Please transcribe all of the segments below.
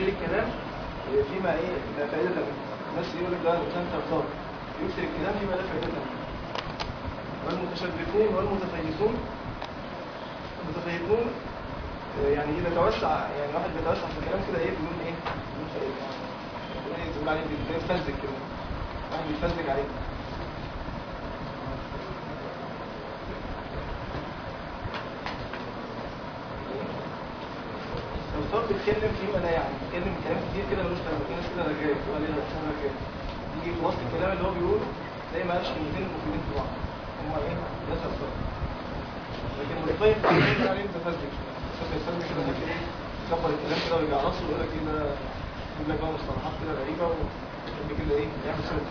يكسر الكلام فيما ايه لا فائده منه الناس يقول لك ده الانسان تبصر يكسر الكلام فيما لا فائده منه والمتشبثون والمتفيزون المتفيزون آه، يعني اذا توسع يعني واحد بيتوسع في الكلام كده ايه بدون ايه بدون فائده يعني ايه تقول عليه بيتفزك كده واحد بيتفزك عليه الفرد بيتكلم فيما لا يعني بيتكلم كلام كتير كده ملوش لازمه في ناس كده رجاله تقول عليه انسان رجاله يجي في وسط الكلام اللي هو بيقوله تلاقي ما قالش كلمتين مفيدين في بعض هم ايه ناس الفرد لكن المتطيب بيقول عليه متفزك شوف يستنى كده ممكن ايه يكبر الكلام كده ويرجع راسه ويقول لك ايه ده يقول لك بقى مصطلحات كده غريبه ويحب كده ايه يعمل سيرش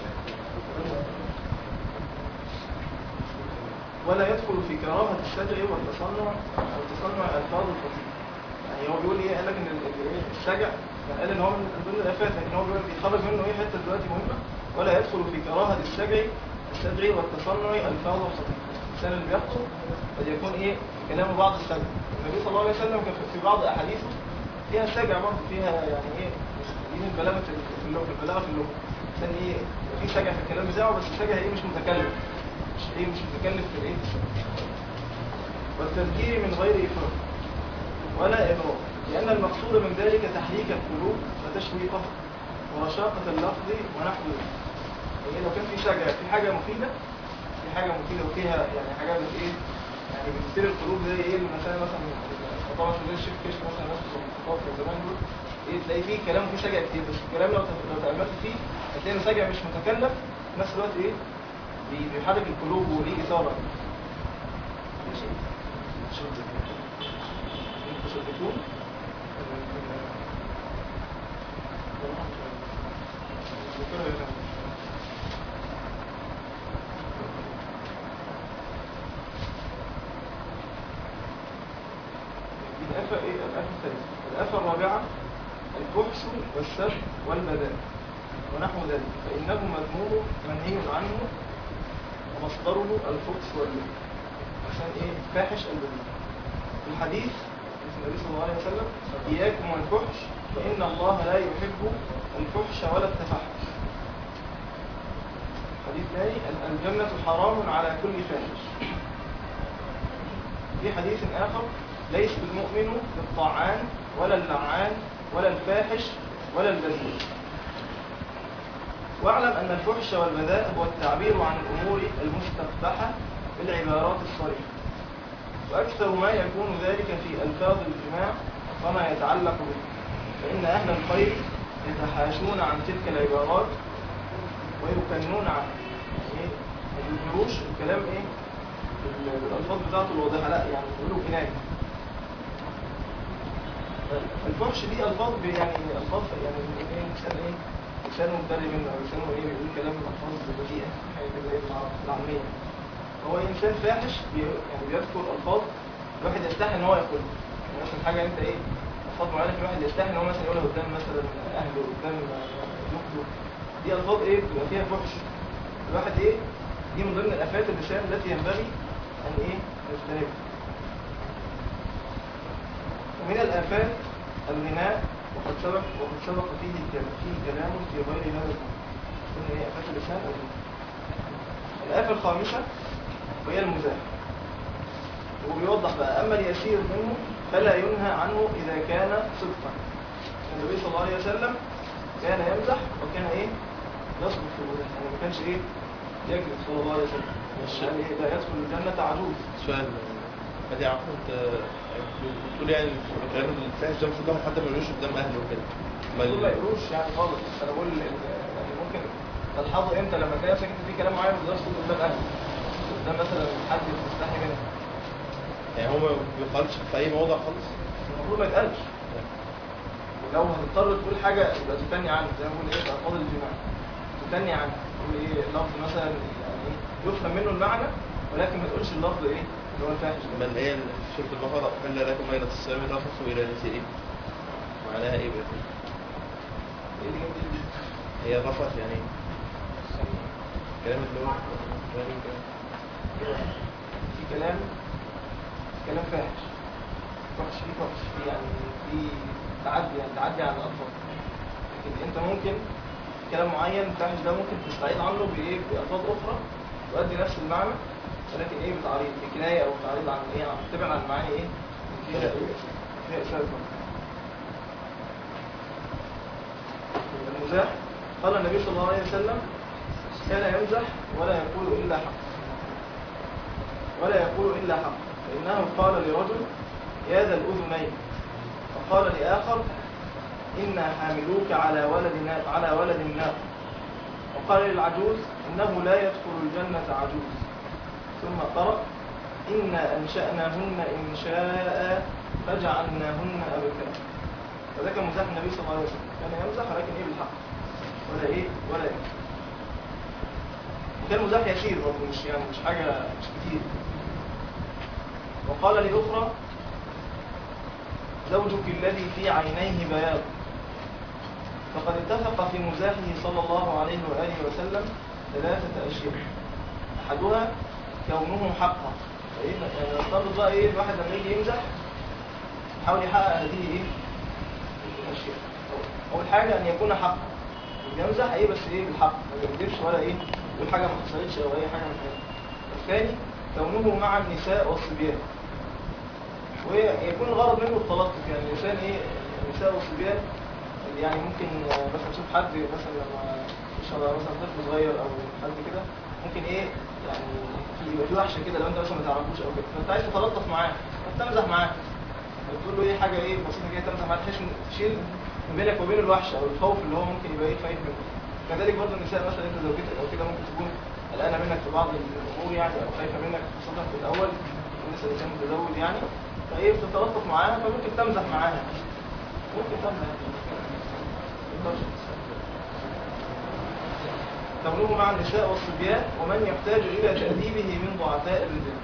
ولا يدخل في كراهة السجع والتصنع أو تصنع ألفاظ الفصيح يعني هو بيقول ايه قال لك ان ال- ال- إيه؟ السجع يعني قال ان هو من ضمن الافات لكن هو بيقول بيخرج منه ايه حته دلوقتي مهمه ولا يدخل في كراهه السجع السجع والتصنع الفاظ الخطيب الانسان اللي بيخطب قد يكون ايه كلام بعض السجع النبي صلى الله عليه وسلم كان في بعض احاديثه فيها سجع برضه فيها يعني ايه دي من بلاغه في اللغه البلاغه في اللغه الانسان ايه في سجع في الكلام بتاعه بس السجع ايه مش متكلم مش ايه مش متكلف في الايه في السجع. والتذكير من غير افراط ولا إبراء لأن المقصود من ذلك تحريك القلوب وتشويقها ورشاقة اللفظ ونحو ذلك يعني لو كان في شجع في حاجة مفيدة في حاجة مفيدة وفيها يعني حاجة بت إيه يعني بتثير القلوب زي إيه مثلا مثلا طبعا في الشيخ كيش مثلا ناس في الخطاب في زمان دول إيه تلاقي فيه كلام فيه شجع كتير بس الكلام لو ت- لو تأملت فيه هتلاقي إنه شجع مش متكلف في نفس الوقت إيه بي- بيحرك القلوب وليه إثارة المتشددون الآفة إيه؟ الآفة الثالثة الآفة الرابعة الفحش والسب والبذاء ونحو ذلك فإنه مذموم منهي عنه ومصدره الفحش والبذاء عشان إيه فاحش البذاء الحديث اسم النبي صلى الله عليه وسلم إياكم والفحش فإن الله لا يحب الفحش ولا التفحش حديث ثاني ال- الجنة حرام على كل فاحش في حديث آخر ليس المؤمن بالطاعان ولا اللعان ولا الفاحش ولا البذيء واعلم أن الفحش والبذاء هو التعبير عن الأمور المستقبحة بالعبارات الصريحة وأكثر ما يكون ذلك في ألفاظ الجماع وما يتعلق به فإن أهل الخير يتحاشون عن تلك العبارات ويكنون عنها يعني ما يظهروش الكلام إيه بال- بالألفاظ بتاعته الواضحة لا يعني يقولوا كناية الفحش دي ألفاظ ب- يعني ألفاظ يعني إيه إنسان إيه لسانه مدري منه أو لسانه إيه بيقول كلام ألفاظ بذيئة حاجة كده إيه بالعرب- بالعامية هو انسان فاحش بي- يعني بيذكر الفاظ الواحد يستحي ان هو يقولها يعني مثلا حاجه انت ايه الفاظ معينه في الواحد يستحي ان هو مثلا يقولها قدام مثلا اهله قدام زوجته دي الفاظ ايه بيبقى فيها فحش الواحد ايه دي من ضمن الافات اللسان التي ينبغي ان ايه نجتنبها ومن الافات الغناء وقد سبق وقد سبق فيه الكلام فيه كلام في غير هذا الامر قلنا ايه افات اللسان الغناء الآفة الخامسة وهي المزاح وبيوضح بقى أما اليسير منه فلا ينهى عنه إذا كان صدقا النبي صلى الله عليه وسلم كان يمزح وكان إيه يصدق في المزاح يعني ما كانش إيه يكذب صلى الله عليه وسلم ماشي. يعني إيه لا يدخل الجنة عجوز سؤال ادي عفوا انت بتقول يعني الكلام الفاحش ده المفروض الواحد حتى ما يقولوش قدام اهله وكده ما دول ما يقولوش يعني خالص انا بقول ال- يعني ممكن تلحظوا امتى لما تلاقي نفسك انت في كلام معين ما تقدرش تقول قدام اهلك قدام مثلا حد تستحي منه يعني هو ما بيقالش في اي موضع خالص المفروض ما يتقالش ولو هتضطر تقول حاجة يبقى تثني عنه زي ما بقول ايه ألفاظ الجماع تثني عنه تقول ايه اللفظ مثلا يعني ايه يفهم منه المعنى ولكن ما تقولش اللفظ ايه اللي هو الفاحش ده. ما اللي هي في سوره البقره احل لكم ليله الصيام الرفث الى نسائكم معناها ايه بقى ايه اللي جنب دي؟ هي الرفث يعني ايه؟ كلام اللي هو كلام الكلام. في كلام كلام فاحش فحش فيه فحش فيه يعني في تعدي يعني تعدي على الألفاظ لكن انت ممكن كلام معين الفاحش ده ممكن تستعيد عنه بايه بألفاظ اخرى تؤدي نفس المعنى ولكن ايه بتعريض بكنايه او تعريض عن ايه عن تبعد عن المعاني ايه فيها ايه فيها اساس المزاح قال النبي صلى الله عليه وسلم كان يمزح ولا يقول الا حق ولا يقول الا حق فانه قال لرجل يا ذا الاذنين وقال لاخر إنا حاملوك على ولد نا- على ولد النار وقال للعجوز إنه لا يدخل الجنة عجوز ثم قرأ إنا أنشأناهن إنشاء فجعلناهن أبكار وده كان مزاح النبي صلى الله عليه وسلم كان يمزح ولكن إيه بالحق ولا إيه ولا إيه وكان مزاح يسير برضه مش يعني مش حاجة مش كتير وقال لأخرى زوجك الذي في عينيه بياض فقد اتفق في مزاحه صلى الله عليه وآله وسلم ثلاثة أشياء أحدها كونه حقا فإيه يعني نفترض بقى إيه الواحد لما يجي يمزح يحاول يحقق هذه إيه الأشياء أول حاجة أن يكون حقا يمزح إيه بس إيه بالحق ما يكذبش ولا إيه يقول حاجة ما حصلتش أو أي حاجة من كده الثاني كونه مع النساء والصبيان ويكون الغرض منه التلطف يعني الإنسان إيه النساء والصبيان اللي يعني ممكن آه، مثلا تشوف حد مثلا لما يشرب مثلا طفل صغير أو حد كده ممكن إيه يعني في يبقى في وحشة كده لو أنت مثلا ما تعرفوش أو كده فأنت عايز تتلطف معاه فتمزح معاه بتقول له إيه حاجة إيه بسيطة كده تمزح معاه تحس إن تشيل ما بينك وبين الوحشة أو الخوف اللي هو ممكن يبقى إيه خايف منه كذلك برضه النساء مثلا أنت زوجتك أو كده ممكن تكون قلقانة منك في بعض الأمور يعني أو خايفة منك خاصة في الأول لسه الإنسان متزوج يعني فايه بتتلطف معاها فممكن تمزح معاها ممكن تمزح كونه مع النساء والصبيان ومن يحتاج إلى تأديبه من ضعفاء الرجال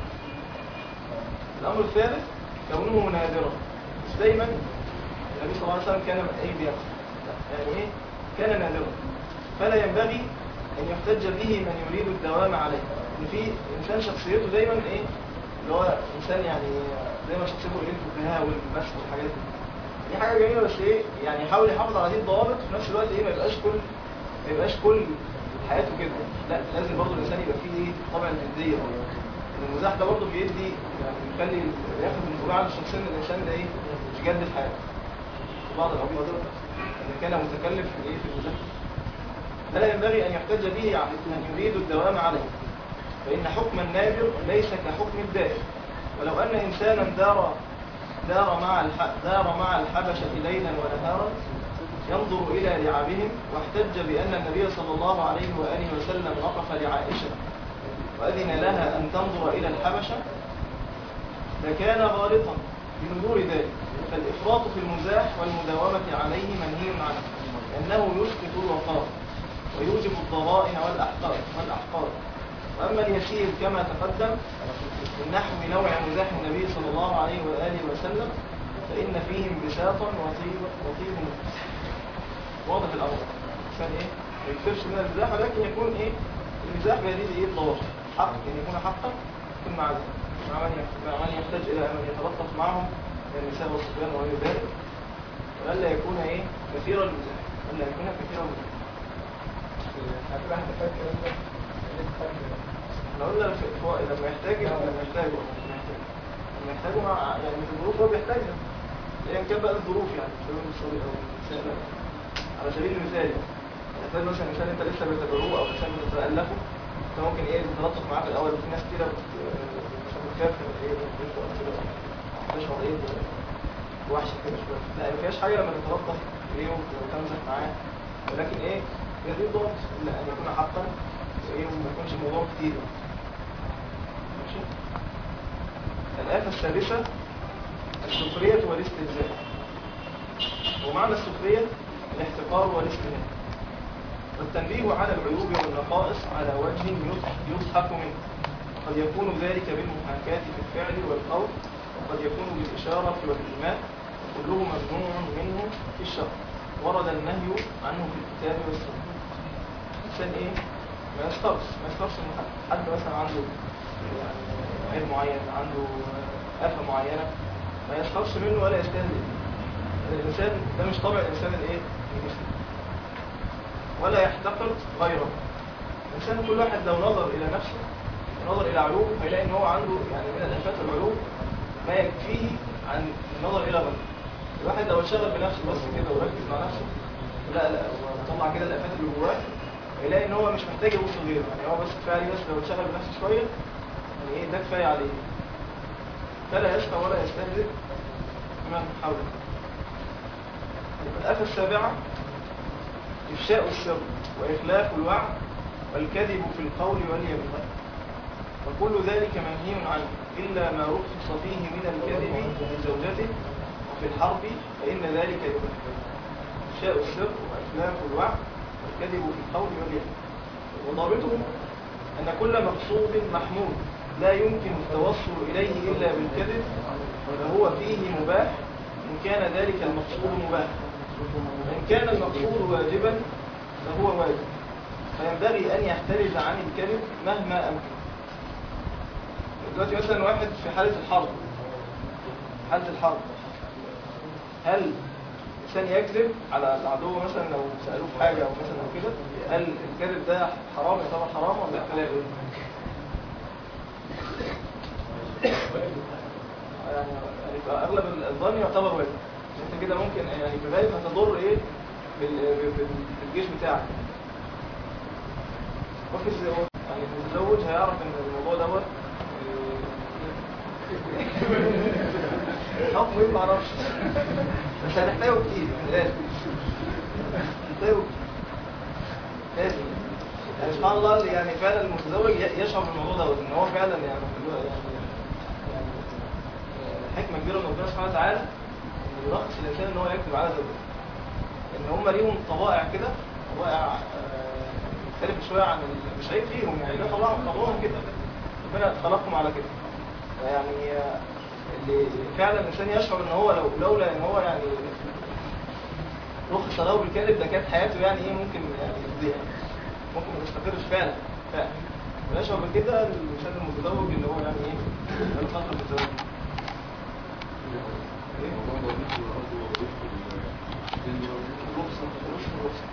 الأمر الثالث كونه نادرا مش دايما النبي صلى الله عليه وسلم كان ايه بيقصد لا، يعني ايه كان نادرا فلا ينبغي أن يحتج به من يريد الدوام عليه إن في إنسان شخصيته دايما ايه اللي هو إنسان يعني دايما شخصيته قليل في البهاء والمسح والحاجات دي دي حاجة جميلة بس ايه يعني يحاول يحافظ على هذه الضوابط وفي نفس الوقت ايه ما يبقاش كل ما يبقاش كل حياته كده لا لازم برضه الإنسان يبقى فيه ايه طبع الجدية برضه إن المزاح ده برضه بيدي يعني بيخلي ياخد انطباع عن الشخصية ان الإنسان ده ايه مش جد في حياته في بعض الأوقات إذا كان متكلف في ايه في المزاح فلا ينبغي أن يحتج به عن من يريد الدوام عليه فإن حكم النادر ليس كحكم الدائم ولو أن إنسانا دار دار مع الح... دار مع الحبشة ليلا ونهارا ينظر إلى لعابهم واحتج بأن النبي صلى الله عليه وآله وسلم وقف لعائشة وأذن لها أن تنظر إلى الحبشة لكان غالطا بنذور ذلك فالإفراط في المزاح والمداومة عليه منهي عنه لأنه يسقط الوقار ويوجب الضغائن والأحقار والأحقار وأما اليسير كما تقدم من نحو نوع مزاح النبي صلى الله عليه وآله وسلم فإن فيه انبساطا وطيب وطيب نفس واضح الأمر عشان إيه ما يكثرش من المزاح ولكن يكون إيه المزاح بهذه إيه الضوابط حق أن يكون حقا يكون مع ذلك مع من يح- مع من يحتاج إلى أن يتلطف معهم من النساء والصبيان وغير ذلك وألا يكون إيه كثير المزاح ألا يكون كثير المزاح هتبقى انت فاكر انت احنا قلنا في في وقت لما يحتاج لما يحتاجه لما يحتاجه لما يحتاجه مع يعني في الظروف هو بيحتاجها ايا كان بقى الظروف يعني سواء الصبي او الانسان على سبيل المثال يعني تخيل مثلا انسان انت لسه بتدعوه او انسان بتتالفه انت ممكن ايه تتلطف معاه في الاول وفي ناس كتير بت- مش بتخاف من ايه بتشعر كده بتشعر ايه وحشه كده شويه لا ما فيهاش حاجه لما تتلطف ايه وتمزح معاه ولكن ايه يزيد ضغط الا ان يكون حقا ايه وما يكونش الموضوع كتير ماشي الآفة السادسة السخرية والاستهزاء ومعنى السخرية الاحتقار والاستهانة والتنبيه على العيوب والنقائص على وجه يضح- يضحك منه قد يكون ذلك بالمحاكاة في الفعل والقول وقد يكون بالإشارة والإيماء وكله ممنوع منه في الشرع ورد النهي عنه في الكتاب والسنة الإنسان إيه؟ ما يسخرش ما يسخرش من حد حد مثلا عنده يعني عيب معين عنده آفة معينة ما يسخرش منه ولا يستهزئ بيه. الإنسان ده مش طبع الإنسان الإيه؟ المسلم ولا يحتقر غيره الإنسان كل واحد لو نظر إلى نفسه ونظر إلى عيوبه هيلاقي إن هو عنده يعني من الآفات والعيوب ما يكفيه عن النظر إلى غيره الواحد لو انشغل بنفسه بس كده وركز مع نفسه لا لا وطلع كده الآفات اللي جواه هيلاقي إن هو مش محتاج يبص لغيره يعني هو بس كفاية عليه بس لو انشغل بنفسه شوية يعني إيه ده كفاية عليه فلا يشقى ولا يستهزئ بمن حوله الآفة السابعة إفشاء السر وإخلاف الوعد والكذب في القول واليمين وكل ذلك منهي عنه إلا ما رخص فيه من الكذب لزوجته وفي الحرب فإن ذلك يباح إفشاء السر وإخلاف الوعد والكذب في القول واليمين وضابطه أن كل مقصود محمود لا يمكن التوصل إليه إلا بالكذب فهو فيه مباح إن كان ذلك المقصود مباح وإن كان المقصود واجبا فهو واجب فينبغي أن يحترز عن الكذب مهما أمكن دلوقتي مثلا واحد في حالة الحرب حالة الحرب هل الإنسان يكذب على العدو مثلا لو سألوه في حاجة أو مثلا أو كده هل الكذب ده حرام يعتبر حرام ولا خلاف إيه؟ يعني يعني اغلب الظن يعتبر واجب انت كده ممكن يعني في غالب هتضر ايه بال- بال- بالجيش بتاعك وفي الزواج يعني المتزوج هيعرف ان الموضوع دوت آه، حكمه ايه معرفش بس هنحتاجه كتير يعني لازم هنحتاجه كتير لازم يعني سبحان الله اللي يعني فعلا المتزوج ي- يشعر بالموضوع دوت ان هو فعلا يعني يعني يعني حكمه كبيره من ربنا سبحانه وتعالى انه يرخص الانسان ان هو يكتب على زوجته ان هم ليهم طبائع كده طبائع آه، مختلفه شويه عن ال- مش عيب فيهم يعني ده طبعا طبعهم كده ربنا خلقهم على كده يعني آه، اللي فعلا الانسان يشعر ان هو لو لولا ان هو يعني رخص له بالكذب ده كانت حياته يعني ايه ممكن يعني تضيع ممكن ما تستقرش فعلا فعلا ويشعر بكده الانسان المتزوج اللي هو يعني ايه الفتره المتزوج الرخصه الرخصه الرخصه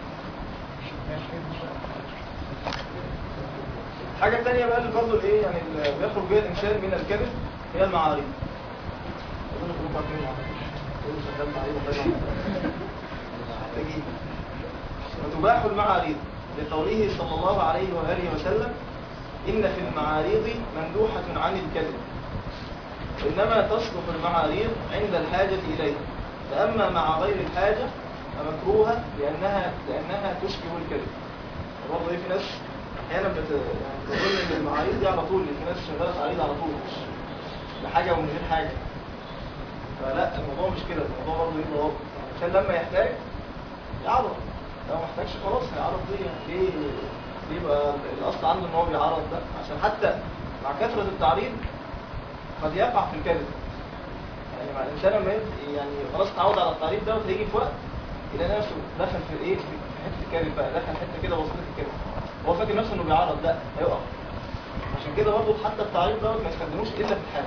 الحاجة الثانية بقى اللي برضه الايه يعني اللي بيخرج بيها الإنسان من الكذب هي المعاريض. أظن كلكم عارفين المعاريض. كله شغال معاريض وطيب. محتاجين. وتباح المعاريض لقوله صلى الله عليه وآله وسلم إن في المعاريض مندوحة عن الكذب وإنما تصلح المعاريض عند الحاجة إليه فأما مع غير الحاجة فمكروهة لأنها لأنها تشبه الكذب برضه إيه في ناس أحيانا بت يعني بتظن إن المعاريض دي على طول في ناس شغالة في عريض على طول مش بحاجة ومن غير حاجة فلا الموضوع مش كده الموضوع برضه ليه ضوابط الإنسان لما يحتاج يعرض لو ما احتاجش خلاص هيعرض ليه ليه ليه بقى الأصل عنده إن هو بيعرض ده عشان حتى مع كثرة التعريض قد يقع في الكذب يعني مع الإنسان لما يبقى- يعني خلاص اتعود على التعريض ده وتيجي في وقت يلاقي نفسه دخل في ايه في حته الكذب بقى دخل حته كده وسط الكذب هو فاكر نفسه انه بيعرض لا هيقع عشان كده برضه حتى التعريض دوت ما يستخدموش الا في الحاجه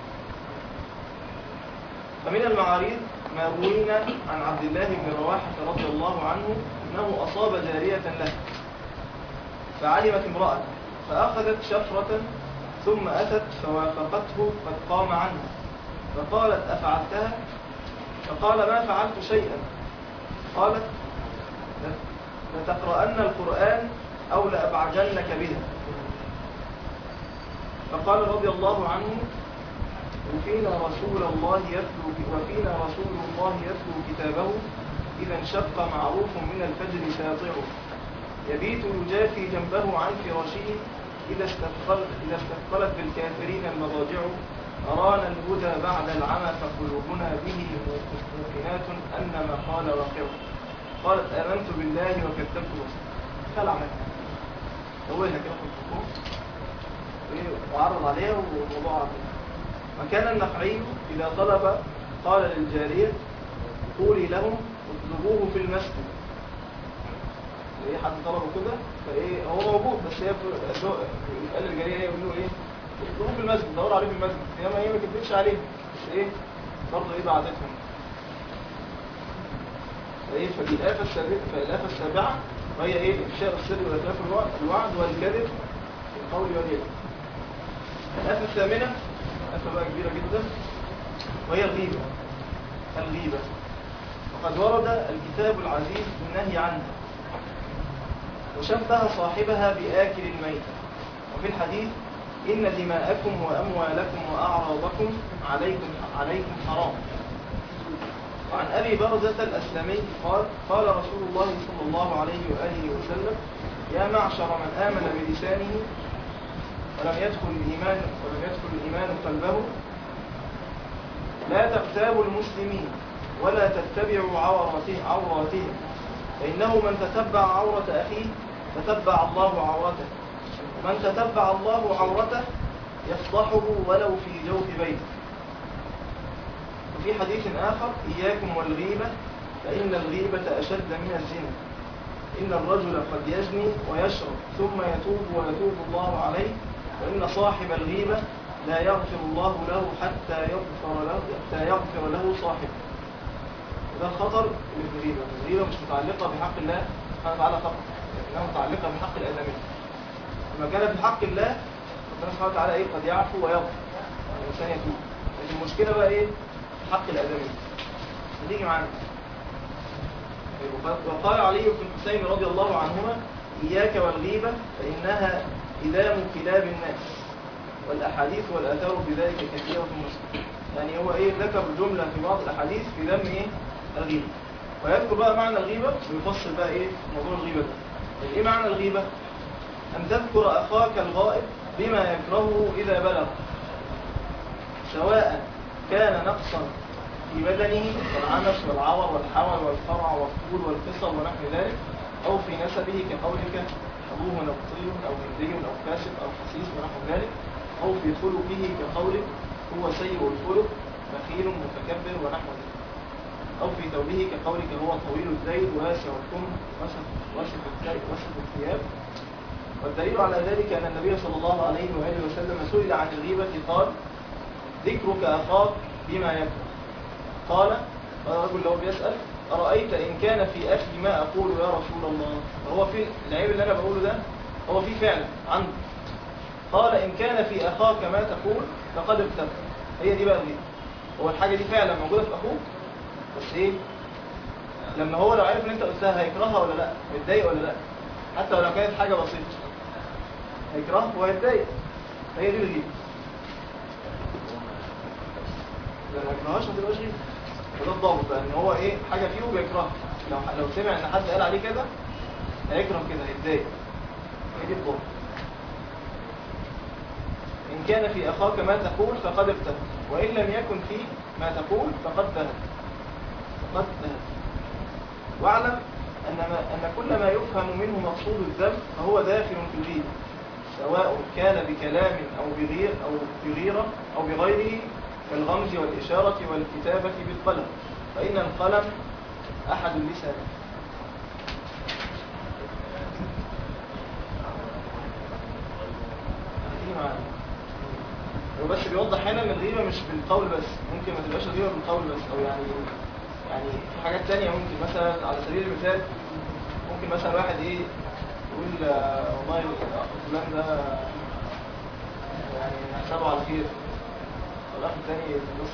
فمن المعاريض ما روينا عن عبد الله بن رواحه رضي الله عنه انه اصاب جاريه له فعلمت امراه فاخذت شفره ثم اتت فوافقته قد قام عنها فقالت افعلتها فقال ما فعلت شيئا قالت لتقرأن القرآن أو لأبعجنك بها فقال رضي الله عنه وفينا رسول الله يتلو وفينا رسول الله يتلو كتابه إذا انشق معروف من الفجر ساطعه يبيت يجافي جنبه عن فراشه إذا استثقلت, إذا استثقلت بالكافرين المضاجع أرانا الهدى بعد العمى فقلوبنا به موقنات أن ما قال واقع قالت آمنت بالله وكذبت رسله خلع منها أولها كده في الحكم وعرض عليها والموضوع عظيم وكان النخعي إذا طلب قال للجارية قولي لهم اطلبوه في المسجد ايه حد طلبه كده فايه هو موجود بس هي بس هو قال للجاريه ايه يقول له ايه اطلبوه في المسجد دور عليه في المسجد هي ما هي ما كدبتش عليه بس ايه برضه ايه بعدتهم فايه فدي الآفة السابعة فالآفة السابعة وهي ايه افشاء السر والاخلاف الوعد الوعد والكذب في القول واليد الآفة الثامنة آفة بقى كبيرة جدا وهي الغيبة الغيبة وقد ورد الكتاب العزيز بالنهي عنها وشبه صاحبها بآكل الميت وفي الحديث إن دماءكم وأموالكم وأعراضكم عليكم عليكم حرام وعن أبي برزة الأسلمي قال قال رسول الله صلى الله عليه وآله وسلم يا معشر من آمن بلسانه ولم يدخل الإيمان ولم يدخل الإيمان قلبه لا تغتابوا المسلمين ولا تتبعوا عورته عوراتهم فإنه من تتبع عورة أخيه تتبع الله عورته ومن تتبع الله عورته يفضحه ولو في جوف بيته وفي حديث آخر إياكم والغيبة فإن الغيبة أشد من الزنا إن الرجل قد يزني ويشرب ثم يتوب ويتوب الله عليه وإن صاحب الغيبة لا يغفر الله له حتى يغفر له حتى يغفر له صاحبه وده الخطر اللي في الغيبة الغيبة مش متعلقة بحق الله سبحانه وتعالى فقط لكنها متعلقة بحق الآدمين لما كانت بحق الله ربنا سبحانه وتعالى ايه قد يعفو ويغفر الإنسان يتوب لكن المشكلة بقى ايه في حق الآدمين هتيجي معانا وقال علي بن حسين رضي الله عنهما إياك والغيبة فإنها إلام كلاب الناس والأحاديث والآثار بذلك كثيرة في مسلم يعني هو إيه ذكر جملة في بعض الأحاديث في ذم إيه الغيبة ويذكر بقى معنى الغيبة ويفصل بقى إيه موضوع الغيبة ده إيه معنى الغيبة أن تذكر أخاك الغائب بما يكرهه إذا بلغ سواء كان نقصا في بدنه كالعنس والعور والحول والفرع والطول والقصر ونحو ذلك أو في نسبه كقولك أبوه نبطي أو هندي أو كاسب أو خسيس ونحو ذلك أو في خلقه كقولك هو سيء الخلق بخيل متكبر ونحو ذلك أو في ثوبه كقولك هو طويل الزيد واسع الكم وسط وسط الثياب وسط الثياب والدليل على ذلك أن النبي صلى الله عليه وآله وسلم سئل عن الغيبة قال ذكرك أخاك بما يكره قال قال الرجل اللي هو بيسأل أرأيت إن كان في أخي ما أقول يا رسول الله وهو في العيب اللي أنا بقوله ده هو في فعلا عنده قال إن كان في أخاك ما تقول فقد ابتغى هي دي بقى الغيبة هو الحاجة دي فعلا موجودة في أخوك بس إيه لما هو لو عرف إن أنت قلتها هيكرهها ولا لا متضايق ولا لا حتى ولو كانت حاجة بسيطة هيكرهها وهيتضايق هي دي الغيبة لو ما يكرههاش ما تبقاش غيبة فده الضابط بقى ان هو ايه حاجه فيه بيكرهها لو لو سمع ان حد قال عليه كده هيكره كده هيتضايق هي دي الضابط ان كان في اخاك ما تقول فقد ابتهى وان لم يكن فيه ما تقول فقد ذهب فقد ذهب واعلم ان ما ان كل ما يفهم منه مقصود الذنب فهو داخل في الغيبه سواء كان بكلام او بغير او بغيره او بغيره كالغمز والإشارة والكتابة بالقلم فإن القلم أحد اللسان هو بس بيوضح هنا ان الغيبة مش بالقول بس ممكن ما تبقاش الغيبة بالقول بس او يعني يعني في حاجات تانية ممكن مثلا على سبيل المثال ممكن مثلا واحد ايه يقول آه، والله فلان ده يعني حسابه على خير والاخ الثاني بص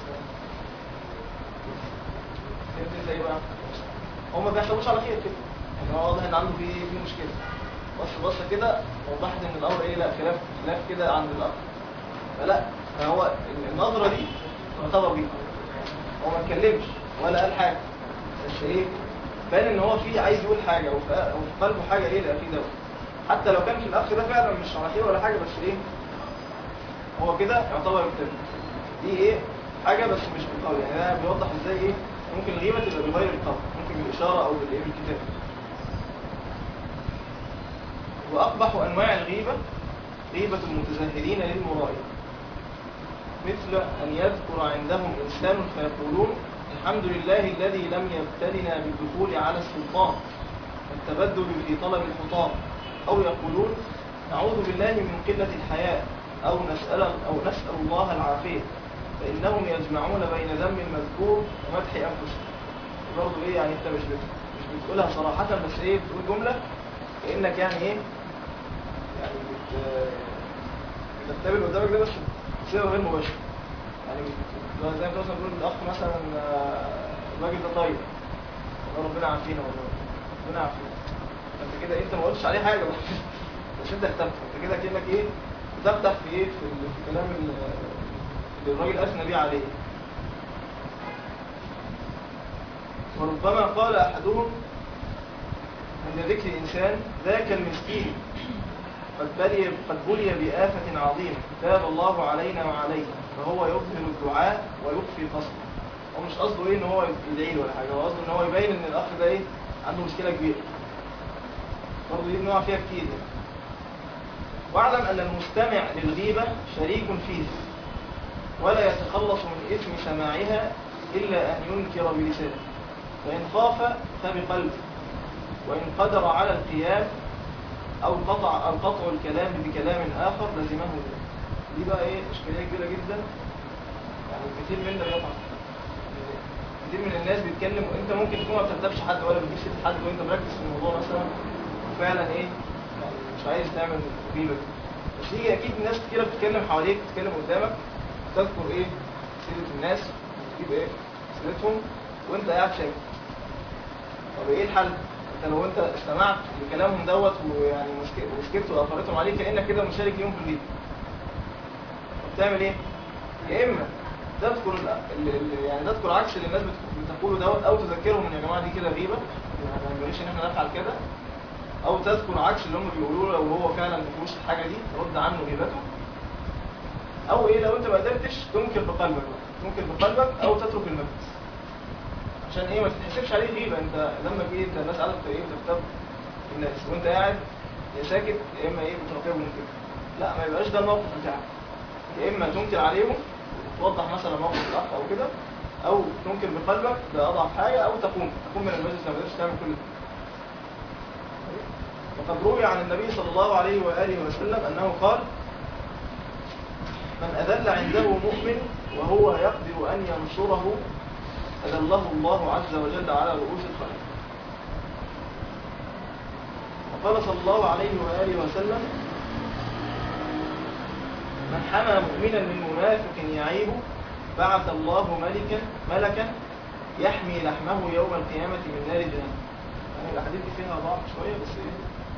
فهمت ازاي بقى هم ما بيحسبوش على خير كده يعني هو واضح ان عنده في في مشكله بص بص كده وضحت ان الامر ايه لا خلاف خلاف كده عند الاخر فلا فهو النظره دي تعتبر بيه هو ما اتكلمش ولا قال حاجه بس ايه بان ان هو في عايز يقول حاجه او في أو في قلبه حاجه ايه لاخيه ده حتى لو كان في الاخ ده فعلا مش على خير ولا حاجه بس ايه هو كده يعتبر يكتب دي ايه حاجة بس مش بالقول يعني ده بيوضح ازاي ايه ممكن الغيبة تبقى بغير القول ممكن بالإشارة او بالايه بالكتاب وأقبح أنواع الغيبة غيبة المتزهدين للمرائي مثل أن يذكر عندهم إنسان فيقولون الحمد لله الذي لم يبتلنا بالدخول على السلطان والتبدل في طلب الحطام أو يقولون نعوذ بالله من قلة الحياة أو نسأل, أو نسأل الله العافية فإنهم يجمعون بين ذم المذكور ومدح أنفسهم برضه إيه يعني أنت مش بت... مش بتقولها صراحة بس إيه بتقول جملة كانك يعني ايه يعني بت بتختبر قدامك ده بس بصيغه غير مباشره يعني بت- زي ما انت مثلا بتقول الاخ مثلا آه، الراجل ده طيب والله ربنا عافينا والله ربنا عافينا انت كده انت ما قلتش عليه حاجه بس بس انت اختفت انت كده كانك ايه بتفتح في ايه في, ال- في كلام ال- اللي الراجل اثنى بيه عليه وربما قال احدهم عند ذكر انسان ذاك المسكين قد بلي قد بلي بآفة عظيمة تاب الله علينا وعليه فهو يظهر الدعاء ويخفي قصده هو مش قصده ايه ان هو يدعي له ولا حاجه هو قصده ان هو يبين ان الاخ ده ايه عنده مشكله كبيره برضه دي بنقع فيها كتير يعني واعلم ان المستمع للغيبه شريك فيه ولا يتخلص من اثم سماعها الا ان ينكر بلسانه فان خاف فبقلبه وان قدر على القيام او قطع او قطع الكلام بكلام اخر لزمه ذلك دي بقى ايه اشكاليه كبيره جدا يعني كتير منا بيقع فيها. كتير من الناس بيتكلم وانت ممكن تكون ما بتنتبش حد ولا بتجيب سيره حد وانت مركز في الموضوع مثلا وفعلا ايه يعني مش عايز تعمل غيبه بس هي اكيد ناس كتيره بتتكلم حواليك بتتكلم قدامك تذكر ايه سيره الناس تجيب ايه سيرتهم وانت قاعد ساكت طب ايه الحل؟ انت لو انت استمعت لكلامهم دوت ويعني مسك- وسكت واثرتهم عليك كانك كده مشارك ليهم في الغيبه طب تعمل ايه؟ يا اما تذكر ال- ال- ال- يعني تذكر عكس اللي الناس بت- بتقوله دوت او تذكرهم ان يا جماعه دي كده غيبه يعني ما ينبغيش ان احنا نفعل كده او تذكر عكس اللي هم بيقولوه لو هو فعلا ما فيهوش الحاجه دي ترد عنه غيبته او ايه لو انت ما قدرتش تنكر بقلبك بقى. تنكر بقلبك او تترك المجلس عشان ايه ما تتحسبش عليه غيبه انت لما ايه انت الناس قاعده بت- ايه بتختار الناس وانت قاعد يا ساكت يا اما ايه بتراقبهم كده لا ما يبقاش ده الموقف بتاعك يا اما تنكر عليهم توضح مثلا موقف الاخ او كده او تنكر بقلبك ده اضعف حاجه او تقوم تقوم من المجلس لما قدرتش تعمل كل ده وقد روي عن النبي صلى الله عليه واله وسلم انه قال من أذل عنده مؤمن وهو يقدر أن ينصره أذله الله عز وجل على رؤوس الخلق وقال صلى الله عليه وآله وسلم من حمى مؤمنا من منافق يعيبه بعث الله ملكا ملكا يحمي لحمه يوم القيامة من نار جهنم يعني الأحاديث دي فيها ضعف شوية بس إيه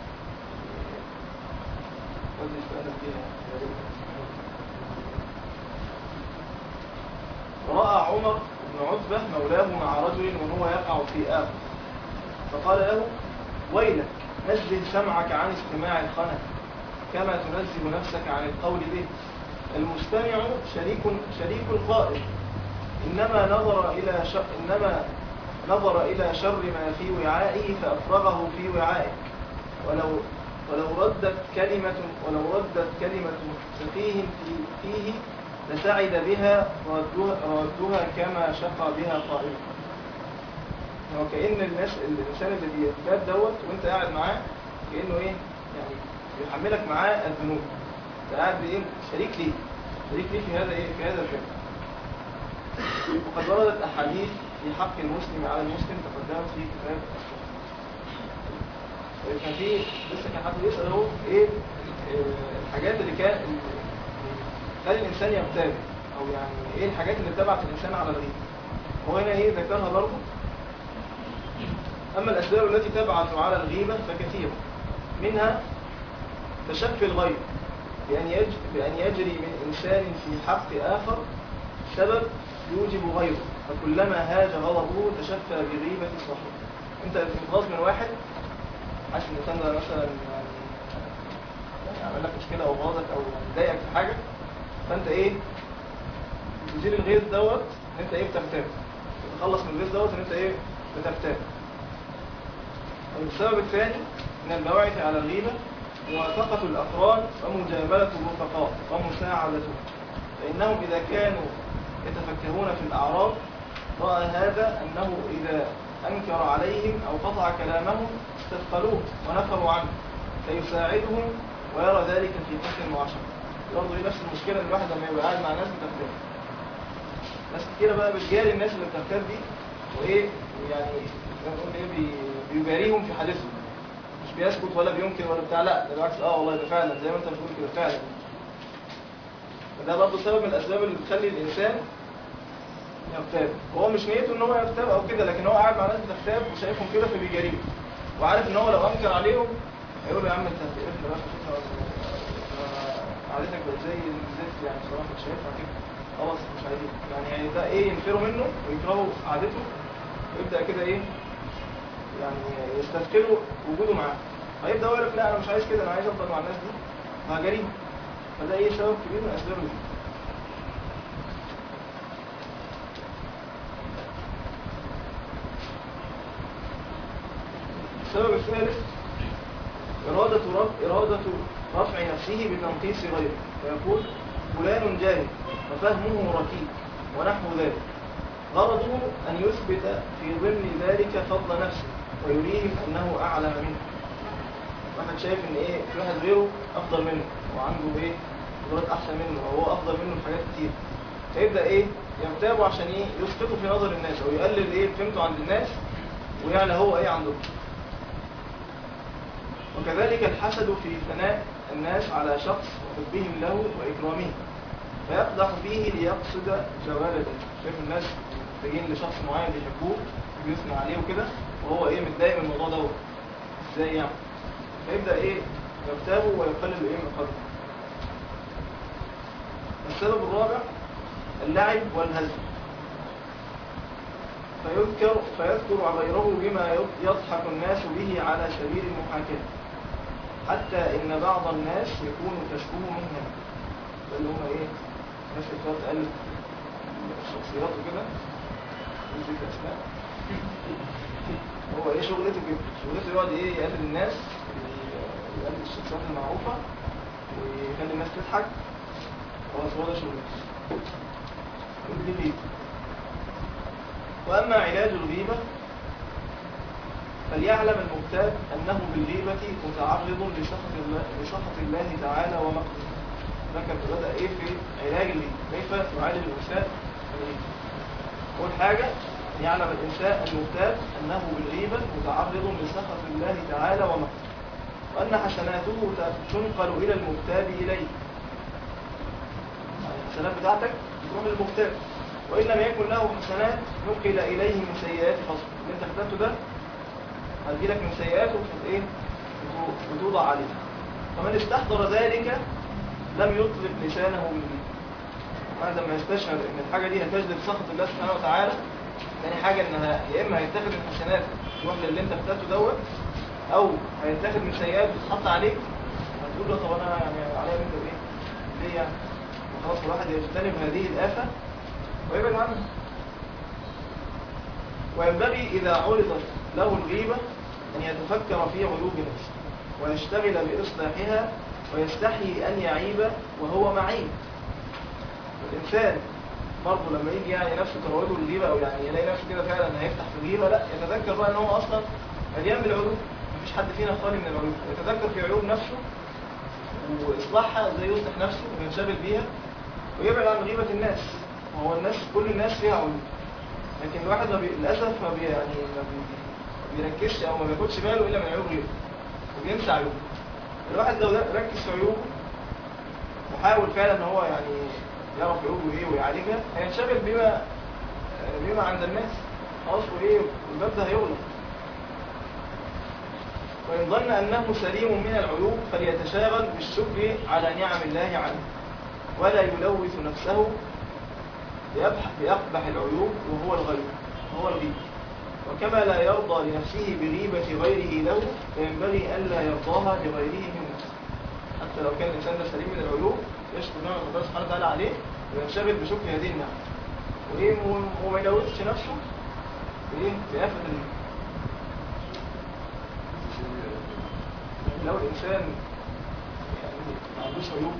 قد يستأنف فيها يا ريت. ورأى عمر بن عتبة مولاه مع رجل وهو يقع في آخر فقال له ويلك نزه سمعك عن استماع الخنق كما تنزه نفسك عن القول به المستمع شريك شريك القائل إنما نظر إلى شر إنما نظر إلى شر ما في وعائه فأفرغه في وعائك ولو ولو ردت كلمة ولو ردت كلمة سفيه في فيه لسعد بها ردها, ردها كما شقى بها قائلا هو كأن الناس الإنسان اللي بيتباد دوت وانت قاعد معاه كأنه ايه يعني بيحملك معاه الذنوب انت قاعد بايه شريك ليه شريك ليه في هذا ايه في هذا الفعل وقد وردت أحاديث في حق المسلم على المسلم تقدمت في كتاب الصحيح كان في لسه كان حد بيسأل اهو ايه آه، الحاجات اللي كان خلي الإنسان يبتاب أو يعني إيه الحاجات اللي تبعت الإنسان على الغيب هو هنا إيه ذكرها برضه أما الأسباب التي تبعث على الغيبة فكثيرة منها تشفي الغيب بأن, يج... بأن يجري من إنسان في حق آخر سبب يوجب غيره فكلما هاج غضبه تشفى بغيبة صاحبه أنت بتتغاظ من واحد حاسس إن الإنسان ده مثلا يعني يعني عمل لك مشكلة أو غاظك أو ضايقك في حاجة فانت ايه تزيل الغيظ دوت ان انت ايه بتغتاب تتخلص من الغيظ دوت ان انت ايه بتغتاب السبب الثاني من البواعث على الغيبة موافقة الأقران ومجاملة الرفقاء ومساعدتهم فإنهم إذا كانوا يتفكرون في الأعراض رأى هذا أنه إذا أنكر عليهم أو قطع كلامهم استثقلوه ونفروا عنه فيساعدهم ويرى ذلك في حسن المعاشرة برضه دي نفس المشكلة ان الواحد لما يبقى قاعد مع ناس بتغتاب ناس كتيرة بقى بتجاري الناس اللي بتغتاب دي وايه يعني زي ما نقول ايه بي- بيجاريهم في حديثهم مش بيسكت ولا بينكر ولا بتاع لا ده بالعكس اه والله ده فعلا زي ما انت بتقول كده فعلا فده برضه سبب من الاسباب اللي بتخلي الانسان يغتاب هو مش نيته ان هو يغتاب او كده لكن هو قاعد مع ناس بتغتاب وشايفهم كده فبيجاريهم وعارف ان هو لو انكر عليهم هيقول له يا عم انت هتقرفنا بقى شوفها قعدتك بقت زي الزفت يعني بصراحه مش هينفع كده خلاص مش عايزين يعني ده ايه ينفروا منه ويكرهوا قعدته ويبدا كده ايه يعني يستثقلوا وجوده معاه هيبدا هو يقول لك لا انا مش عايز كده انا عايز افضل مع الناس دي فهجريهم فده ايه سبب كبير من اسباب الغيبة. السبب الثالث إرادة رفع, إرادة رفع نفسه بتنقيص غيره فيقول فلان جاهل وفهمه ركيك ونحو ذلك غرضه أن يثبت في ضمن ذلك فضل نفسه ويريهم أنه أعلى منه واحد شايف ان ايه في واحد غيره افضل منه وعنده ايه قدرات احسن منه وهو افضل منه في حاجات كتير فيبدا ايه يغتابه عشان ايه يسقطه في نظر الناس او يقلل ايه قيمته عند الناس ويعلى هو ايه عندهم وكذلك الحسد في ثناء الناس على شخص وحبهم له واكرامه فيقدح فيه ليقصد جوال ذلك شايف الناس محتاجين لشخص معين بيحبوه بيثنى عليه وكده وهو ايه متضايق من الموضوع دوت ازاي يعني فيبدا ايه يغتابه ويقلل ايه من قدره السبب الرابع اللعب والهزل فيذكر فيذكر غيره بما يضحك الناس به على سبيل المحاكاة حتى إن بعض الناس يكون تشبه منهم ده اللي هم إيه الناس اللي بتقعد تقلد الشخصيات وكده ذكر أسماء هو إيه شغلته كده شغلته يقعد إيه يقلد الناس يقلد الشخصيات المعروفة ويخلي الناس تضحك خلاص هو ده شغلته دي فيه وأما علاج الغيبة فليعلم المغتاب أنه بالغيبة متعرض لسخط الله, لسخط الله تعالى ومقته ده كان بدأ إيه في علاج الغيبة كيف يعالج الإنسان الغيبة أول حاجة يعلم الإنسان المغتاب أنه بالغيبة متعرض لسخط الله تعالى ومقته وأن حسناته تنقل إلى المغتاب إليه يعني الحسنات بتاعتك تروح للمغتاب وإن لم يكن له حسنات نقل إليه من سيئات فصل اللي انت كتبته ده هتجيلك من سيئاته ايه بتوضع عليه فمن استحضر ذلك لم يطلق لسانه من دي هذا ما يستشعر ان الحاجة دي هتجلب سخط الله سبحانه وتعالى تاني حاجة انها يا اما هيتاخد من حسنات تروح للي انت كتبته دوت او هيتاخد من سيئات بتتحط عليك هتقول له طب انا يعني عليا منك ايه ليه يعني خلاص الواحد يجتنب هذه الآفة ويبعد عنها وينبغي إذا عرضت له الغيبة أن يتفكر في عيوب نفسه ويشتغل بإصلاحها ويستحي أن يعيب وهو معيب الإنسان برضه لما يجي يعني نفسه تروده الغيبة أو يعني يلاقي نفسه كده فعلا هيفتح في الغيبة لا يتذكر بقى أن هو أصلا مليان بالعيوب مفيش حد فينا خالي من العيوب يتذكر في عيوب نفسه وإصلاحها ازاي يصلح نفسه وينشغل بيها ويبعد عن غيبة الناس هو الناس كل الناس فيها عيوب لكن الواحد ما بي... للأسف ما بي... يعني ما بي... بيركزش أو ما بياخدش باله إلا من عيوب غيره وبينسى عيوبه الواحد لو ركز في عيوبه وحاول فعلا ان هو يعني يعرف عيوبه ايه ويعالجها هينشغل بما بما عند الناس خلاص وايه والباب ده هيغلق وإن ظن أنه سليم من العيوب فليتشاغل بالشكر على نعم الله عليه ولا يلوث نفسه بأقبح العيوب وهو الغيب وهو الغيب وكما لا يرضى لنفسه بغيبة غيره له فينبغي ألا يرضاها لغيره من نفسه حتى لو كان الإنسان ده سليم من العيوب يشكر نعمة الله سبحانه وتعالى عليه وينشغل بشكر هذه النعمة وإيه وما يلوثش نفسه بإيه بآفة الغيب لو الإنسان يعني ما عندوش عيوب